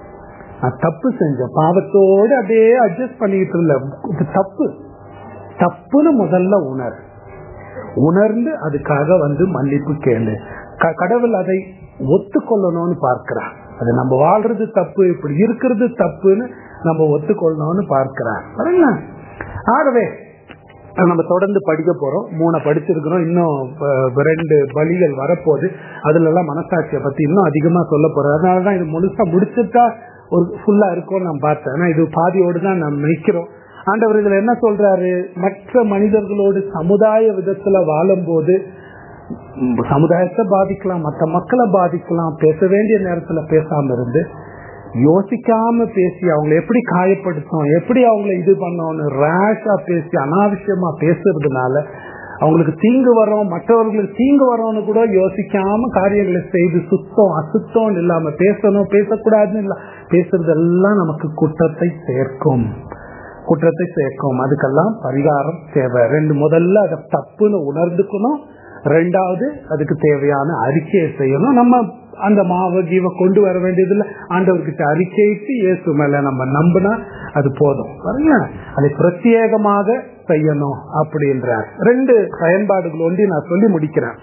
நான் தப்பு செஞ்சேன் பாவத்தோடு அப்படியே அட்ஜஸ்ட் பண்ணிக்கிட்டு இருந்த இது தப்பு தப்புன்னு முதல்ல உணர் உணர்ந்து அதுக்காக வந்து மன்னிப்பு கேளு க- கடவுள் அதை ஒத்துக்கொள்ளணும்னு பார்க்கிறான் அது நம்ம வாழ்றது தப்பு இப்படி இருக்கிறது தப்புன்னு நம்ம ஒத்துக்கொள்ளணும்னு பார்க்கிறான் பாருங்களேன். ஆகவே நம்ம தொடர்ந்து படிக்க போறோம் மூணை படிச்சிருக்கிறோம் இன்னும் அஹ், ரெண்டு பலிகள் வரப்போகுது அதுல எல்லாம் மனசாட்சியை பத்தி இன்னும் அதிகமா சொல்ல போறோம் அதனாலதான் இது முழுசா முடிச்சுட்டா ஒரு ஃபுல்லா இருக்கும்னு நான் பார்த்தேன் ஆனா இது பாதியோடு தான் நம்ம நிக்கிறோம் ஆண்டவர் இதுல என்ன சொல்றாரு மற்ற மனிதர்களோடு சமுதாய விதத்துல வாழும்போது ம், சமுதாயத்தை பாதிக்கலாம் மற்ற மக்களை பாதிக்கலாம் பேச வேண்டிய நேரத்துல பேசாம இருந்து யோசிக்காம பேசி அவங்களை எப்படி காயப்படுத்தும் எப்படி அவங்களை இது பண்ணோம்னு ரேஷா பேசி அனாவசியமா பேசுறதுனால அவங்களுக்கு தீங்கு வரோம் மற்றவர்களுக்கு தீங்கு வரோம்னு கூட யோசிக்காம காரியங்களை செய்து சுத்தம் அசுத்தம் இல்லாம பேசணும் பேசக்கூடாதுன்னு இல்ல பேசுறதெல்லாம் நமக்கு குற்றத்தை சேர்க்கும் குற்றத்தை சேர்க்கும் அதுக்கெல்லாம் பரிகாரம் தேவை ரெண்டு முதல்ல அதை தப்புன்னு உணர்ந்துக்கணும் ரெண்டாவது அதுக்கு தேவையான அறிக்கையை செய்யணும் நம்ம அந்த மாவ ஜீவ கொண்டு வர வேண்டியதில்லை ஆண்டவர்கிட்ட அறிக்கையிட்டு இயேசு மேல நம்ம நம்பினா அது போதும் பாருங்க அதை பிரத்யேகமாக செய்யணும் அப்படின்றார் ரெண்டு பயன்பாடுகள் ஒன்றி நான் சொல்லி முடிக்கிறேன்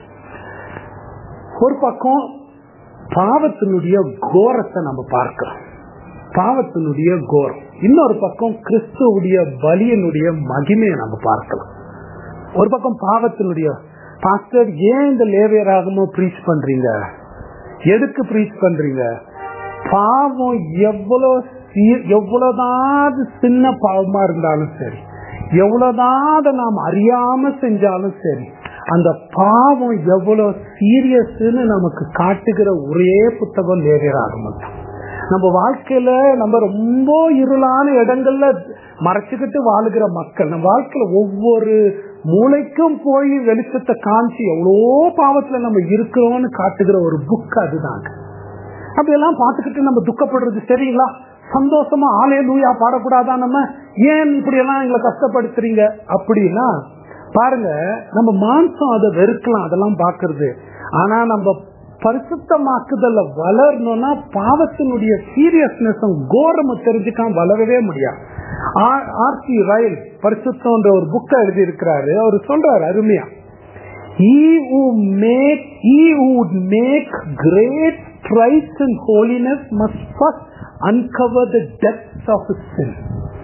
ஒரு பக்கம் பாவத்தினுடைய கோரத்தை நம்ம பார்க்கிறோம் பாவத்தினுடைய கோரம் இன்னொரு பக்கம் கிறிஸ்துவுடைய பலியினுடைய மகிமையை நம்ம பார்க்கலாம் ஒரு பக்கம் பாவத்தினுடைய பாஸ்டர் ஏன் இந்த லேவியராகமோ ப்ரீச் பண்றீங்க எதுக்கு ப்ரீச் பண்றீங்க பாவம் எவ்வளவு சீ- எவ்வளவுதான் சின்ன பாவமா இருந்தாலும் சரி எவ்வளவுதான் அதை நாம் அறியாம செஞ்சாலும் சரி அந்த பாவம் எவ்வளவு சீரியஸ்ன்னு நமக்கு காட்டுகிற ஒரே புத்தகம் லேவியராகமம் தான் நம்ம வாழ்க்கையில நம்ம ரொம்ப இருளான இடங்கள்ல மறைச்சுக்கிட்டு வாழுகிற மக்கள் நம்ம வாழ்க்கையில ஒவ்வொரு மூளைக்கும் போய் வெளிச்சத்தை காமிச்சு எவ்வளோ பாவத்துல நம்ம இருக்கிறோம்னு காட்டுகிற ஒரு புக் அதுதாங்க அப்படியெல்லாம் பார்த்துக்கிட்டு நம்ம துக்கப்படுறது சரிங்களா சந்தோஷமா ஆலே லூயா பாடக்கூடாதா நம்ம ஏன் இப்படி எல்லாம் எங்களை கஷ்டப்படுத்துறீங்க அப்படின்னா பாருங்க நம்ம மாம்சம் அதை வெறுக்கலாம் அதெல்லாம் பாக்குறது ஆனா நம்ம பரிசுத்தமாக்குதல்ல வளரணும்னா பாவத்தினுடைய சீரியஸ்னஸ் கோரம தெரிஞ்சுக்காம வளரவே முடியாது ஆர்சி ரயில் பரிசுத்தம்ன்ற ஒரு புக்கை எழுதி இருக்கிறாரு அவர் சொல்றாரு அருமையா He who make he who would make great strides in holiness must first uncover the depths of his sin.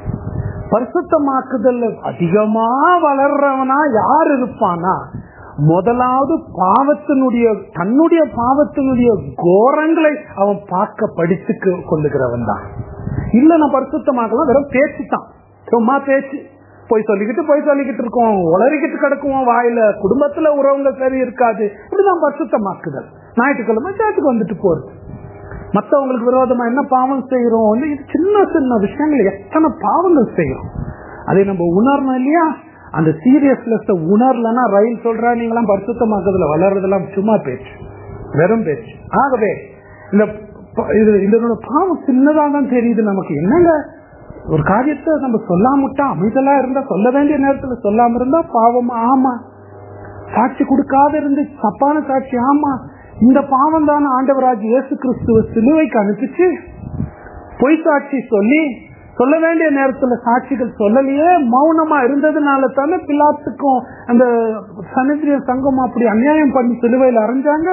பரிசுத்தமாக்குதல் அதிகமா வளர்றவனா யார் இருப்பானா முதலாவது பாவத்தினுடைய தன்னுடைய பாவத்தினுடைய கோரங்களை அவன் பார்க்க படித்து கொள்ளுகிறவன் தான் இல்ல நான் பரிசுத்தமாக்கலாம் வெறும் பேச்சு தான் சும்மா பேச்சு போய் சொல்லிக்கிட்டு போய் சொல்லிக்கிட்டு இருக்கோம் உளறிக்கிட்டு கிடக்குவோம் வாயில குடும்பத்துல உறவுங்க சரி இருக்காது இப்படிதான் பரிசுத்தமாக்குதல் ஞாயிற்றுக்கிழமை சேர்த்துக்கு வந்துட்டு போறது மத்தவங்களுக்கு விரோதமா என்ன பாவம் செய்யறோம் வந்து இது சின்ன சின்ன விஷயங்கள் எத்தனை பாவங்கள் செய்யறோம் அதை நம்ம உணரணும் இல்லையா அந்த சீரியஸ்னஸ் உணரலன்னா ரயில் சொல்றா நீங்களாம் பரிசுத்தமாக்குறதுல வளர்றதெல்லாம் சும்மா பேச்சு வெறும் பேச்சு ஆகவே இந்த ப- இது இதனோட பாவம் சின்னதா தான் தெரியுது நமக்கு என்னங்க ஒரு காரியத்தை நம்ம சொல்லாமட்டா அமைதலா இருந்தா சொல்ல வேண்டிய நேரத்துல சொல்லாம இருந்தா பாவம் ஆமா சாட்சி கொடுக்காத இருந்து தப்பான சாட்சி ஆமா இந்த பாவம் தானே ஆண்டவராஜ் இயேசு கிறிஸ்துவ சிலுவைக்கு அனுப்பிச்சு பொய் சாட்சி சொல்லி சொல்ல வேண்டிய நேரத்துல சாட்சிகள் சொல்லலையே மௌனமா இருந்ததுனால தானே பிலாத்துக்கும் அந்த சனித்திரிய சங்கம் அப்படி அநியாயம் பண்ணி சிலுவையில் அரைஞ்சாங்க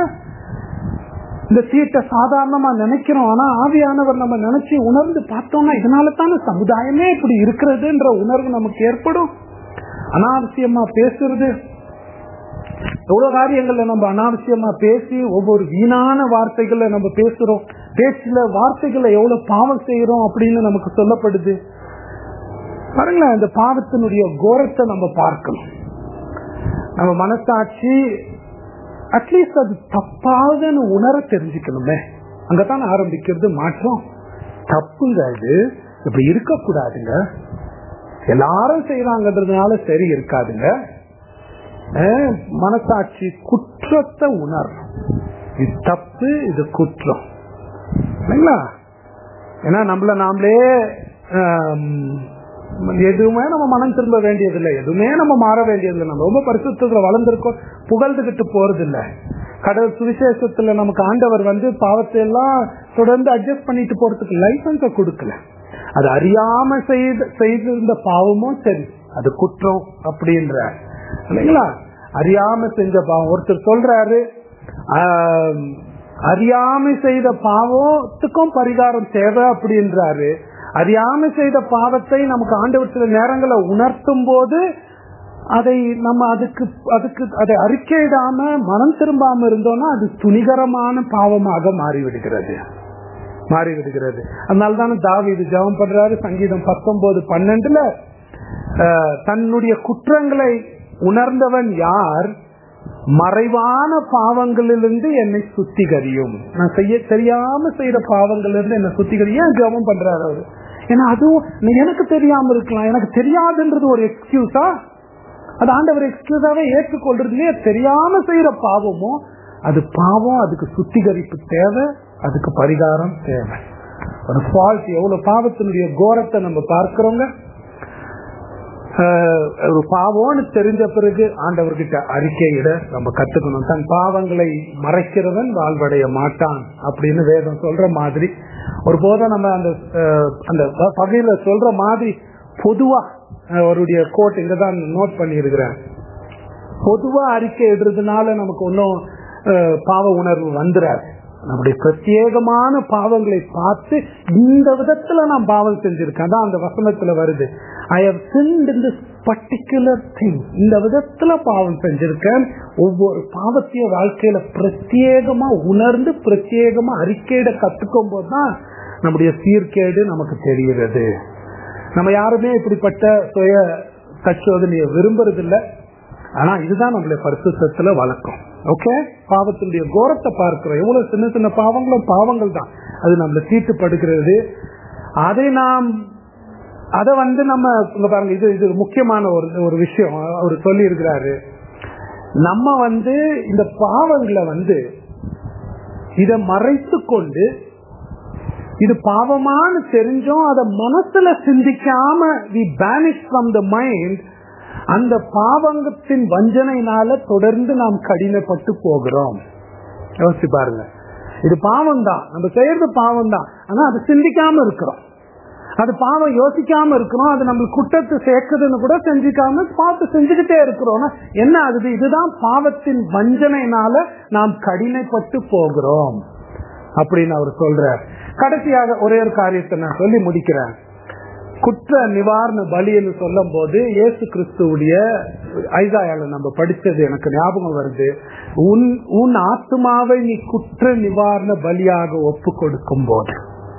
இந்த சீட்டை சாதாரணமா நினைக்கிறோம் ஆனா ஆவியானவர் நம்ம நினைச்சு உணர்ந்து பார்த்தோம்னா இதனால தானே சமுதாயமே இப்படி இருக்கிறதுன்ற உணர்வு நமக்கு ஏற்படும் அனாவசியமா பேசுறது எவ்வளவு காரியங்கள்ல நம்ம அனாவசியமா பேசி ஒவ்வொரு வீணான வார்த்தைகளை நம்ம பேசுறோம் பேச்சுல வார்த்தைகளை எவ்வளவு பாவம் செய்யறோம் அப்படின்னு நமக்கு சொல்லப்படுது பாருங்களேன் இந்த பாவத்தினுடைய கோரத்தை நம்ம பார்க்கணும் நம்ம மனசாட்சி அட்லீஸ்ட் அது தப்பாதுன்னு உணர தெரிஞ்சுக்கணுமே அங்கதான் ஆரம்பிக்கிறது மாற்றம் தப்புங்க இது இப்படி இருக்கக்கூடாதுங்க எல்லாரும் செய்யறாங்கன்றதுனால சரி இருக்காதுங்க அஹ், மனசாட்சி குற்றத்தை உணரணும் இது தப்பு இது குற்றம் இல்லைங்களா ஏன்னா நம்மள நாமளே ஆம், எதுவுமே நம்ம மனம் திரும்ப வேண்டியதில்லை எதுவுமே நம்ம மாற வேண்டியதில்லை நம்ம ரொம்ப பரிசுத்தத்துல வளர்ந்துருக்கோம் புகழ்ந்துகிட்டு போறதில்ல கடவுள் சுவிசேஷத்துல நமக்கு ஆண்டவர் வந்து பாவத்தை எல்லாம் தொடர்ந்து அட்ஜஸ்ட் பண்ணிட்டு போறதுக்கு லைசன்ஸ கொடுக்கல அது அறியாம செய்த செய்திருந்த பாவமும் சரி அது குற்றம் அப்படின்ற இல்லைங்களா அறியாம செஞ்ச பாவம் ஒருத்தர் சொல்றாரு ஆம், அறியாமை செய்த பாவத்துக்கும் பரிகாரம் தேவை அப்படின்றாரு அறியாமை செய்த பாவத்தை நமக்கு ஆண்டவர் சில நேரங்களை உணர்த்தும் போது அதை நம்ம அதுக்கு அதுக்கு அதை அறிக்கையிடாம மனம் திரும்பாம இருந்தோம்னா அது துணிகரமான பாவமாக மாறிவிடுகிறது மாறிவிடுகிறது அதனால்தானே தாவீது ஜெபம் பண்றாரு சங்கீதம் பத்தொன்பது பன்னெண்டுல அஹ், தன்னுடைய குற்றங்களை உணர்ந்தவன் யார் மறைவான பாவங்களிலிருந்து என்னை சுத்திகரியும் நான் செய்ய தெரியாம செய்யற பாவங்களிலிருந்து என்னை சுத்திகரியும் ஏன் ஜெபம் பண்றாரு அவரு ஏன்னா அதுவும் நீ- எனக்கு தெரியாம இருக்கலாம் எனக்கு தெரியாதுன்றது ஒரு எக்ஸ்கியூஸா அது ஆண்டவர் எக்ஸ்கியூஸாவே ஏற்றுக்கொள்றது இல்லையா தெரியாம செய்யற பாவமும் அது பாவம் அதுக்கு சுத்திகரிப்பு தேவை அதுக்கு பரிகாரம் தேவை ஒரு ஃபால்ட் எவ்வளவு பாவத்தினுடைய கோரத்தை நம்ம பார்க்கிறோங்க ஆஹ் ஒரு பாவம்னு தெரிஞ்ச பிறகு ஆண்டவர்கிட்ட அறிக்கையிட நம்ம கத்துக்கணும் தன் பாவங்களை மறைக்கிறவன் வாழ்வடைய மாட்டான் அப்படின்னு வேதம் சொல்ற மாதிரி ஒரு போதும் நம்ம அந்த ஆஹ், அந்த பகையில சொல்ற மாதிரி பொதுவா ஆஹ், அவருடைய கோட் இங்கதான் நோட் பண்ணி இருக்கிறேன் பொதுவா அறிக்கை இடுறதுனால நமக்கு ஒன்றும் பாவ உணர்வு வந்துடாது நம்முடைய பிரத்யேகமான பாவங்களை பார்த்து இந்த விதத்துல நான் பாவம் செஞ்சிருக்கேன் அதான் அந்த வசனத்துல வருது I have sinned in the particular thing இந்த விதத்துல பாவம் செஞ்சிருக்கேன் ஒவ்வொரு பாவத்தையும் வாழ்க்கையில பிரத்யேகமா உணர்ந்து பிரத்யேகமா அறிக்கையிட கத்துக்கும் போதுதான் நம்முடைய சீர்கேடு நமக்கு தெரிகிறது நம்ம யாருமே இப்படிப்பட்ட சுய தச்சோதனையை விரும்புறது இல்ல ஆனா இதுதான் நம்மளுடைய பரிசுத்தத்துல வழக்கம் ஓகே பாவத்தினுடைய கோரத்தை பார்க்கிறோம் எவ்வளவு சின்ன சின்ன பாவங்களும் பாவங்கள் தான் அது நம்மள தீட்டுப்படுகிறது அதை நாம் அத வந்து நம்ம இங்க பாருங்க இது இது முக்கியமான ஒரு ஒரு விஷயம் அவர் சொல்லி இருக்கிறாரு நம்ம வந்து இந்த பாவங்களை வந்து இத மறைத்து கொண்டு இது பாவமானு தெரிஞ்சும் அத மனசுல சிந்திக்காம we banish from the mind அந்த பாவங்கத்தின் வஞ்சனையினால தொடர்ந்து நாம் கடினப்பட்டு போகிறோம் யோசிச்சு பாருங்க இது பாவம் தான் நம்ம செய்யறது பாவம் தான் ஆனா அது சிந்திக்காம இருக்கிறோம் அது பாவம் யோசிக்காம இருக்கிறோம் அது நம்மளுக்கு குற்றத்தை சேர்க்குதுன்னு கூட செஞ்சுக்காம பார்த்து செஞ்சுக்கிட்டே இருக்கிறோம் என்ன ஆகுது இதுதான் பாவத்தின் வஞ்சனையினால நாம் கடினைப்பட்டு போகிறோம் அப்படின்னு அவர் சொல்றார் கடைசியாக ஒரே ஒரு காரியத்தை நான் சொல்லி முடிக்கிறேன் குற்ற நிவாரண பலின்னு சொல்லும் போது இயேசு கிறிஸ்துவுடைய ஐசாயால நம்ம படிச்சது எனக்கு ஞாபகம் வருது உன் உன் ஆத்மாவை நீ குற்ற நிவாரண பலியாக ஒப்பு கொடுக்கும் போது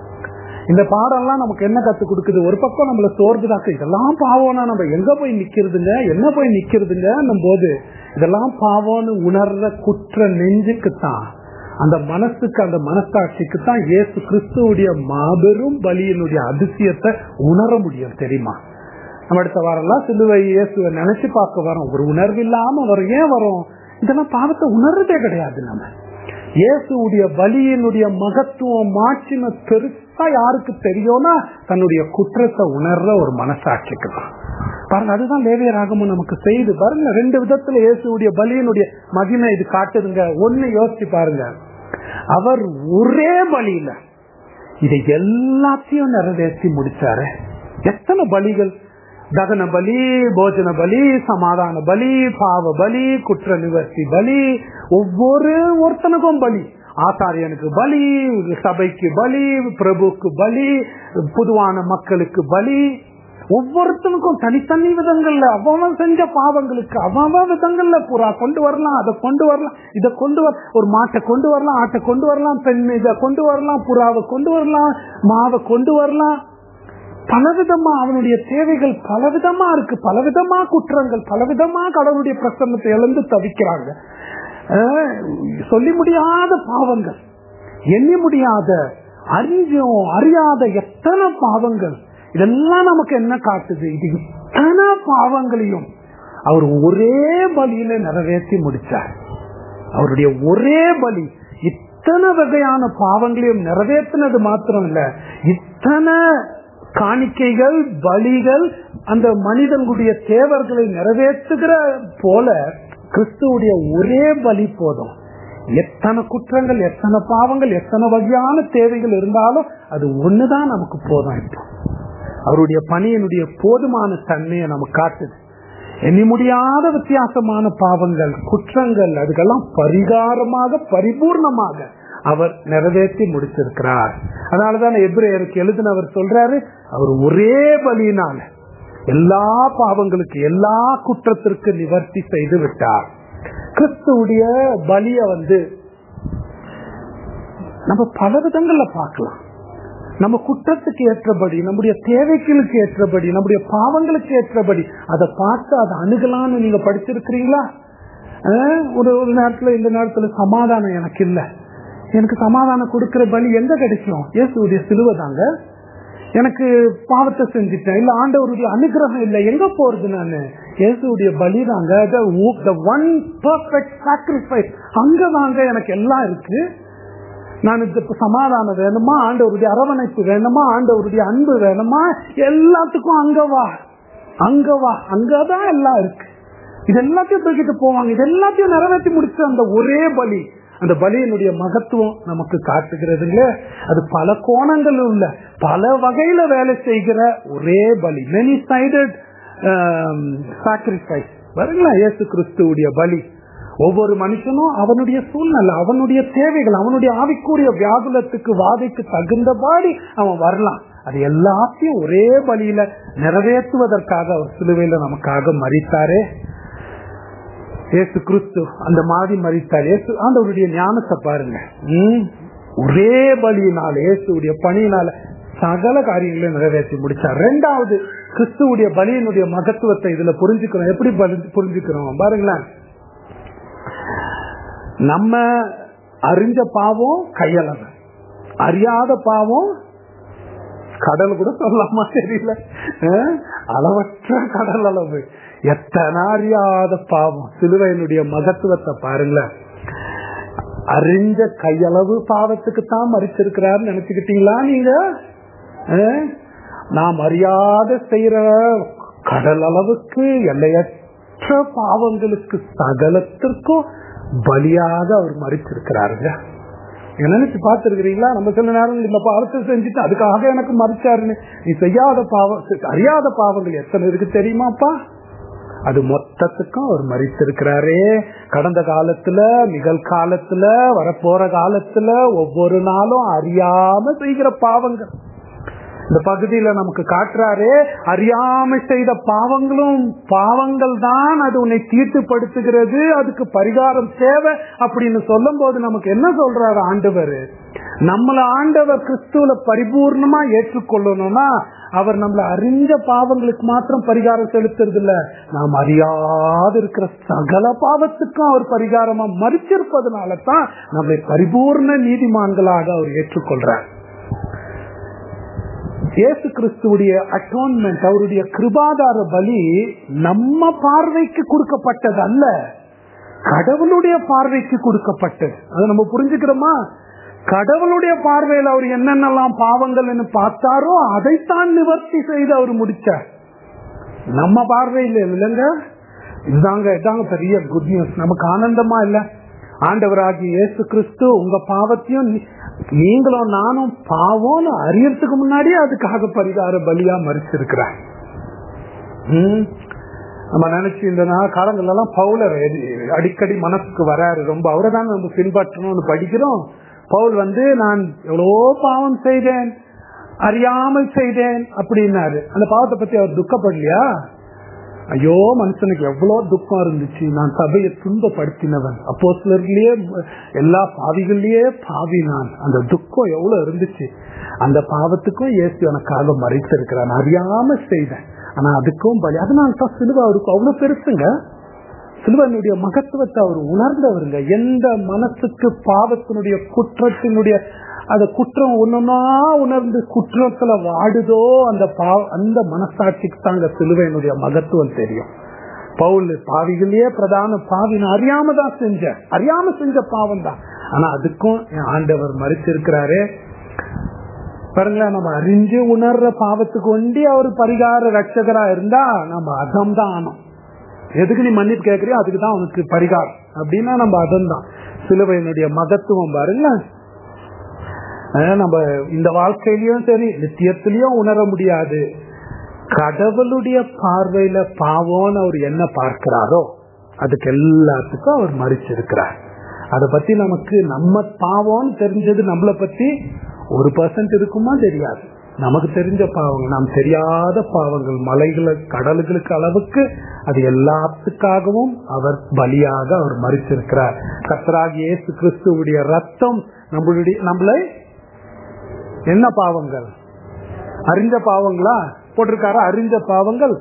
இந்த பாடம்லாம் நமக்கு என்ன கத்து கொடுக்குது ஒரு பக்கம் நம்மள சோர்ந்துதாக்க இதெல்லாம் பாவம்னா நம்ம எங்க போய் நிக்கிறதுங்க என்ன போய் நிக்கிறதுங்க போது இதெல்லாம் பாவம்னு உணர்ற குற்ற நெஞ்சுக்குத்தான் அந்த மனசுக்கு அந்த மனசாட்சிக்கு தான் இயேசு கிறிஸ்துவுடைய மாபெரும் பலியினுடைய அதிசயத்தை உணர முடியும் தெரியுமா நம்ம அடுத்த வாரம்லாம் சிலுவை இயேசுவை நினைச்சு பார்க்க வரோம் ஒரு உணர்வு இல்லாம வரும் ஏன் வரும் இதெல்லாம் பாவத்தை உணர்றதே கிடையாது நம்ம இயேசுடைய பலியினுடைய மகத்துவம் மாற்றின பெருசா யாருக்கு தெரியும்னா தன்னுடைய குற்றத்தை உணர்ற ஒரு மனசாட்சிக்கு தான் பாருங்க அதுதான் லேவிய ராகமும் நமக்கு செய்து பாருங்க ரெண்டு விதத்துல இயேசுடைய பலியினுடைய மகிமை இது காட்டுதுங்க ஒன்னு யோசிச்சு பாருங்க அவர் ஒரே பலியில இதை எல்லாத்தையும் நிறைவேற்றி முடிச்சாரு எத்தனை பலிகள் தகன பலி போஜன பலி சமாதான பலி பாவ பலி குற்ற நிவர்த்தி பலி ஒவ்வொரு ஒருத்தனுக்கும் பலி ஆசாரியனுக்கு பலி சபைக்கு பலி பிரபுக்கு பலி பொதுவான மக்களுக்கு பலி ஒவ்வொருத்தனுக்கும் தனித்தனி விதங்கள்ல அவன் செஞ்ச பாவங்களுக்கு அவன் விதங்கள்ல புறா கொண்டு வரலாம் அதை கொண்டு வரலாம் இதை கொண்டு வர ஒரு மாட்டை கொண்டு வரலாம் ஆட்டை கொண்டு வரலாம் பெண் இதை கொண்டு வரலாம் புறாவை கொண்டு வரலாம் மாவை கொண்டு வரலாம் பலவிதமா அவனுடைய தேவைகள் பலவிதமா இருக்கு பலவிதமா குற்றங்கள் பலவிதமா கடவுளுடைய பிரசன்னத்தை இழந்து தவிக்கிறாங்க சொல்லி முடியாத பாவங்கள் எண்ணி முடியாத அறிஞ்சும் அறியாத எத்தனை பாவங்கள் இதெல்லாம் நமக்கு என்ன காட்டுது இது இத்தனை பாவங்களையும் அவர் ஒரே பலியில நிறைவேற்றி முடிச்சார் அவருடைய ஒரே பலி இத்தனை வகையான பாவங்களையும் நிறைவேற்றினது மாத்திரம் இல்ல இத்தனை காணிக்கைகள் பலிகள் அந்த மனிதனுடைய தேவர்களை நிறைவேற்றுகிற போல கிறிஸ்துவுடைய ஒரே பலி போதும் எத்தனை குற்றங்கள் எத்தனை பாவங்கள் எத்தனை வகையான தேவைகள் இருந்தாலும் அது ஒண்ணுதான் நமக்கு போதும் இப்போ அவருடைய பணியினுடைய போதுமான தன்மையை நமக்கு காட்டுது எண்ணி முடியாத வித்தியாசமான பாவங்கள் குற்றங்கள் அதுக்கெல்லாம் பரிகாரமாக பரிபூர்ணமாக அவர் நிறைவேற்றி முடிச்சிருக்கிறார் அதனாலதான் எப்ரேயருக்கு எழுதினவர் சொல்றாரு அவர் ஒரே பலியினால எல்லா பாவங்களுக்கு எல்லா குற்றத்திற்கு நிவர்த்தி செய்து விட்டார் கிறிஸ்துடைய பலிய வந்து நம்ம பல விதங்கள்ல பார்க்கலாம் நம்ம குற்றத்துக்கு ஏற்றபடி நம்முடைய தேவைகளுக்கு ஏற்றபடி நம்முடைய பாவங்களுக்கு ஏற்றபடி அதை பார்த்து அதை அணுகலாம்னு நீங்க படிச்சிருக்கிறீங்களா ஒரு ஒரு நேரத்துல இந்த நேரத்துல சமாதானம் எனக்கு இல்ல எனக்கு சமாதானம் கொடுக்கிற பலி எங்க கிடைக்கும் இயேசுடைய சிலுவை தாங்க எனக்கு பாவத்தை செஞ்சுட்டேன் இல்ல ஆண்டவருடைய அனுகிரகம் இல்ல எங்க போறது நானு இயேசுடைய பலி தாங்க ஒன் பர்ஃபெக்ட் சாக்ரிஃபைஸ் அங்க தாங்க எனக்கு எல்லாம் இருக்கு நான் இதுக்கு சமாதானம் வேணுமா ஆண்டவருடைய அரவணைப்பு வேணுமா ஆண்டவருடைய அன்பு வேணுமா எல்லாத்துக்கும் அங்கவா அங்கவா அங்கதான் எல்லாம் இருக்கு இது எல்லாத்தையும் தூக்கிட்டு போவாங்க இது எல்லாத்தையும் நிறைவேற்றி முடிச்ச அந்த ஒரே பலி அந்த பலியினுடைய மகத்துவம் நமக்கு காட்டுகிறதுங்க அது பல கோணங்கள் உள்ள பல வகையில வேலை செய்கிற ஒரே பலி மெனி சைடட் சாக்ரிஃபைஸ் வருங்களா இயேசு கிறிஸ்துவுடைய பலி ஒவ்வொரு மனுஷனும் அவனுடைய சூழ்நிலை அவனுடைய தேவைகள் அவனுடைய ஆவிக்குரிய வியாகுலத்துக்கு வாதைக்கு தகுந்தபாடி அவன் வரலாம் அது எல்லாத்தையும் ஒரே பலியில நிறைவேற்றுவதற்காக அவர் சிலுவையில நமக்காக மறித்தாரே ஏசு கிறிஸ்து அந்த மாதிரி மறித்தார் ஏசு ஆண்டவருடைய ஞானத்தை பாருங்க ம், ஒரே பலியினால இயேசுடைய பணியினால சகல காரியங்களையும் நிறைவேற்றி முடிச்சார் ரெண்டாவது கிறிஸ்துவுடைய பலியினுடைய மகத்துவத்தை இதுல புரிஞ்சுக்கிறோம் எப்படி பலி- புரிஞ்சுக்கிறோம் பாருங்களேன் நம்ம அறிஞ்ச பாவம் கையளவு அறியாத பாவம் கடல் கூட சொல்லலாமா தெரியல அஹ், அளவற்ற கடல் அளவு எத்தனை அறியாத பாவம் சிலுவையினுடைய மகத்துவத்தை பாருங்களேன் அறிஞ்ச கையளவு பாவத்துக்கு தான் மறிச்சிருக்கிறார் நினைச்சுக்கிட்டீங்களா நீங்க அஹ்? நாம் அறியாத செய்யற கடல் அளவுக்கு எல்லையற்ற பாவங்களுக்கு சகலத்திற்கும் பலியாக அவர் மறிச்சிருக்கிறாருங்க நீங்க நினைச்சு பார்த்திருக்கிறீங்களா நம்ம சில நேரம் இந்த பாவத்தை செஞ்சுட்டு அதுக்காக எனக்கு மறிச்சாருன்னு நீ செய்யாத பாவம் அறியாத பாவங்கள் எத்தனை இருக்கு தெரியுமாப்பா அது மொத்தத்துக்கும் அவர் மறித்திருக்கிறாரே கடந்த காலத்துல நிகழ்காலத்துல வரப்போற காலத்துல ஒவ்வொரு நாளும் அறியாம செய்கிற பாவங்கள் இந்த பகுதியில நமக்கு காட்டுறாரே அறியாம செய்த பாவங்களும் பாவங்கள் தான் அது உன்னை தீட்டுப்படுத்துகிறது அதுக்கு பரிகாரம் தேவை அப்படின்னு சொல்லும் போது நமக்கு என்ன சொல்றாரு ஆண்டவர் நம்மள ஆண்டவர் கிறிஸ்துவல பரிபூர்ணமா ஏற்றுக்கொள்ளணும்னா அவர் நம்மள அறிஞ்ச பாவங்களுக்கு மாத்திரம் பரிகாரம் செலுத்துறது இல்ல நாம் அறியாது இருக்கிற சகல பாவத்துக்கும் அவர் பரிகாரமா மறிச்சிருப்பதனால தான் நம்மளை பரிபூர்ண நீதிமான்களாக அவர் ஏற்றுக்கொள்றார் இயேசு கிறிஸ்துவுடைய அட்டோன்மெண்ட் அவருடைய கிருபாதார பலி நம்ம பார்வைக்கு கொடுக்கப்பட்டது அல்ல கடவுளுடைய பார்வைக்கு கொடுக்கப்பட்டது அதை நம்ம புரிஞ்சுக்கிறோமா கடவுளுடைய பார்வையில் அவர் என்னென்னலாம் பாவங்கள் பார்த்தாரோ அதைத்தான் நிவர்த்தி செய்து அவர் முடிச்சார் நம்ம பார்வையில் இல்லைங்க இதுதாங்க இதாங்க பெரிய குட் நியூஸ் நமக்கு ஆனந்தமா இல்ல ஆண்டவராகி இயேசு கிறிஸ்து உங்க பாவத்தையும் நீ- நீங்களும் நானும் பாவம்னு அறியறதுக்கு முன்னாடியே அதுக்காக பரிகார பலியா மறிச்சிருக்கிறார் ம். நம்ம நினைச்சு இந்த நாள் காலங்கள் எல்லாம் பவுலர் எது- அடிக்கடி மனசுக்கு வராரு ரொம்ப அவரை தான் நம்ம பின்பற்றணும்னு படிக்கிறோம் பவுல் வந்து நான் எவ்வளவோ பாவம் செய்தேன் அறியாமல் செய்தேன் அப்படின்னாரு அந்த பாவத்தை பத்தி அவர் துக்கப்படலையா ஐயோ மனுஷனுக்கு எவ்வளவு துக்கம் இருந்துச்சு நான் சபையை துன்பப்படுத்தினவன் அப்போ சிலர்லயே எல்லா பாவிகள்லயே பாவி நான் அந்த துக்கம் எவ்வளவு இருந்துச்சு அந்த பாவத்துக்கும் இயேசு எனக்காக மறைச்சிருக்கிறான் அறியாம செய்தேன் ஆனா அதுக்கும் பலி அதனால தான் சிலுவை அவருக்கு அவ்வளவு பெருசுங்க சிலுவனுடைய மகத்துவத்தை அவர் உணர்ந்தவருங்க எந்த மனசுக்கு பாவத்தினுடைய குற்றத்தினுடைய அந்த குற்றம் ஒண்ணுன்னா உணர்ந்து குற்றத்துல வாடுதோ அந்த பாவ அந்த மனசாட்சிக்கு தாங்க சிலுவையினுடைய மகத்துவம் தெரியும் பவுல் பாவிகளையே பிரதான பாவி நான் அறியாம தான் செஞ்சேன் அறியாம செஞ்ச பாவம் தான் ஆனா அதுக்கும் என் ஆண்டவர் மறிச்சிருக்கிறாரே பாருங்களேன் நம்ம அறிஞ்சு உணர்ற பாவத்துக்கு ஒண்டி அவர் பரிகார ரட்சகரா இருந்தா நம்ம அதம் தான் ஆனோம் எதுக்கு நீ மன்னிப்பு கேட்கறியோ அதுக்கு தான் உனக்கு பரிகாரம் அப்படின்னா நம்ம அதம் தான் சிலுவையினுடைய மகத்துவம் பாருங்க அஹ் நம்ம இந்த வாழ்க்கையிலயும் சரி நித்தியத்திலயும் உணர முடியாது கடவுளுடைய பார்வையில பாவம்னு அவர் என்ன பார்க்கிறாரோ அதுக்கு எல்லாத்துக்கும் அவர் மறிச்சிருக்கிறார் அதை பத்தி நமக்கு நம்ம பாவம்னு தெரிஞ்சது நம்மளை பத்தி ஒரு பர்சன்ட் இருக்குமா தெரியாது நமக்கு தெரிஞ்ச பாவங்கள் நாம் தெரியாத பாவங்கள் மலைகளை கடல்களுக்கு அளவுக்கு அது எல்லாத்துக்காகவும் அவர் பலியாக அவர் மறிச்சிருக்கிறார் கர்த்தராகிய இயேசு கிறிஸ்துவுடைய ரத்தம் நம்மளுடைய நம்மளை என்ன பாவங்கள் அறிஞ்ச பாவங்களா போட்டிருக்காரா அறிஞ்ச பாவங்கள்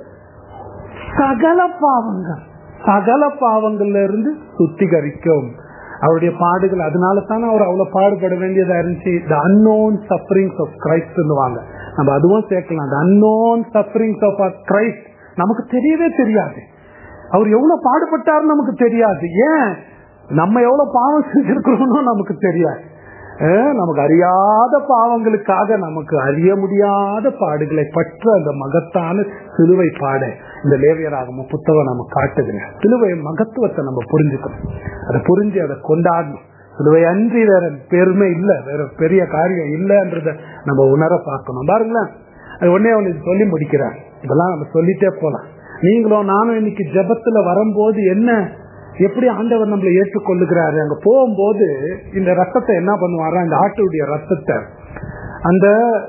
சகல பாவங்கள் சகல பாவங்கள்ல இருந்து சுத்திகரிக்கும் அவருடைய பாடுகள் அதனால தானே அவர் அவ்வளவு பாடுபட வேண்டியதா இருந்துச்சு the unknown sufferings of Christ வாங்க நம்ம அதுவும் சேர்க்கலாம் the unknown sufferings of Christ நமக்கு தெரியவே தெரியாது அவர் எவ்வளவு பாடுபட்டாருன்னு நமக்கு தெரியாது ஏன் நம்ம எவ்வளவு பாவம் செஞ்சிருக்கிறோம்னு நமக்கு தெரியாது அஹ் நமக்கு அறியாத பாவங்களுக்காக நமக்கு அறிய முடியாத பாடுகளை பற்ற அந்த மகத்தான சிலுவை பாட இந்த லேவியராகம புத்தகம் நம்ம காட்டுதுங்க சிலுவை மகத்துவத்தை நம்ம புரிஞ்சுக்கணும் அதை புரிஞ்சு அதை கொண்டாடணும் சிலுவை அன்றி வேற பெருமை இல்ல வேற பெரிய காரியம் இல்லைன்றத நம்ம உணர பார்க்கணும் பாருங்களேன் அது ஒன்னே ஒன்று சொல்லி முடிக்கிறார் இதெல்லாம் நம்ம சொல்லிட்டே போலாம் நீங்களும் நானும் இன்னைக்கு ஜெபத்துல வரும்போது என்ன எப்படி ஆண்டவர் நம்மளை ஏற்றுக்கொள்ளுகிறாரு அங்க போகும்போது இந்த ரத்தத்தை என்ன பண்ணுவாரா இந்த ஆட்டுடைய ரத்தத்தை அந்த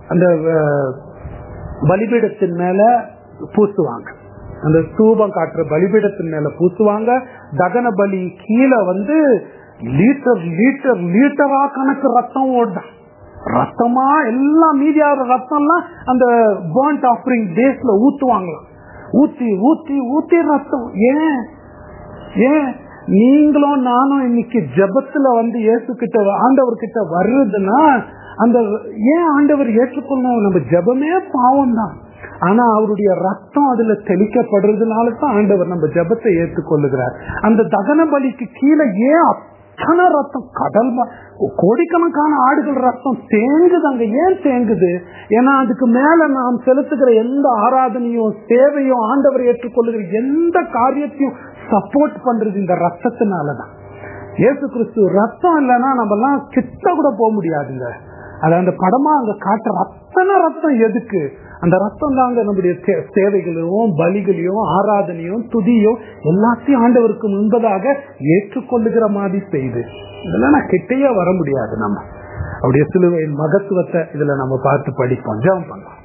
அந்த அஹ், பலிபீடத்தின் மேல பூசுவாங்க அந்த ஸ்தூபம் காட்டுற பலிபீடத்தின் மேல பூசுவாங்க தகன பலி கீழே வந்து லீட்டர் லீட்டர் லீட்டரா கணக்கு ரத்தம் ஓடுதான் ரத்தமா எல்லாம் மீதியாகிற ரத்தம்லாம் அந்த பேர்ன்ட் ஆஃபரிங் டேஸ்ல ஊத்துவாங்களாம் ஊத்தி ஊத்தி ஊத்தி ரத்தம் ஏன் ஏன் நீங்களும் நானும் இன்னைக்கு ஜெபத்துல வந்து இயேசு கிட்ட ஆண்டவர் கிட்ட வர்றதுன்னா அந்த ஏன் ஆண்டவர் ஏற்றுக்கொள்ளணும் நம்ம ஜெபமே பாவம் தான் ஆனா அவருடைய ரத்தம் அதுல தெளிக்கப்படுறதுனால தான் ஆண்டவர் நம்ம ஜெபத்தை ஏற்றுக்கொள்ளுகிறார் அந்த தகன பலிக்கு கீழே ஏன் அத்தனை ரத்தம் கடல் ம- கோடிக்கணக்கான ஆடுகள் ரத்தம் தேங்குது அங்க ஏன் தேங்குது ஏன்னா அதுக்கு மேல நாம் செலுத்துகிற எந்த ஆராதனையும் சேவையும் ஆண்டவர் ஏற்றுக்கொள்ளுகிற எந்த காரியத்தையும் சப்போர்ட் பண்றது இந்த ரத்தத்தினாலதான் இயேசு கிறிஸ்து ரத்தம் இல்லைன்னா நம்ம எல்லாம் கிட்ட கூட போக முடியாதுங்க அது அந்த படமா அங்க காட்டுற அத்தனை ரத்தம் எதுக்கு அந்த ரத்தம் தாங்க நம்முடைய சே- சேவைகளையும் பலிகளையும் ஆராதனையும் துதியும் எல்லாத்தையும் ஆண்டவருக்கு முன்பதாக ஏற்றுக்கொள்ளுகிற மாதிரி செய்து இதெல்லாம் நான் கிட்டையே வர முடியாது நம்ம அவருடைய சிலுவையின் மகத்துவத்தை இதுல நம்ம பார்த்து படிப்போம் ஜெபம் பண்ணலாம்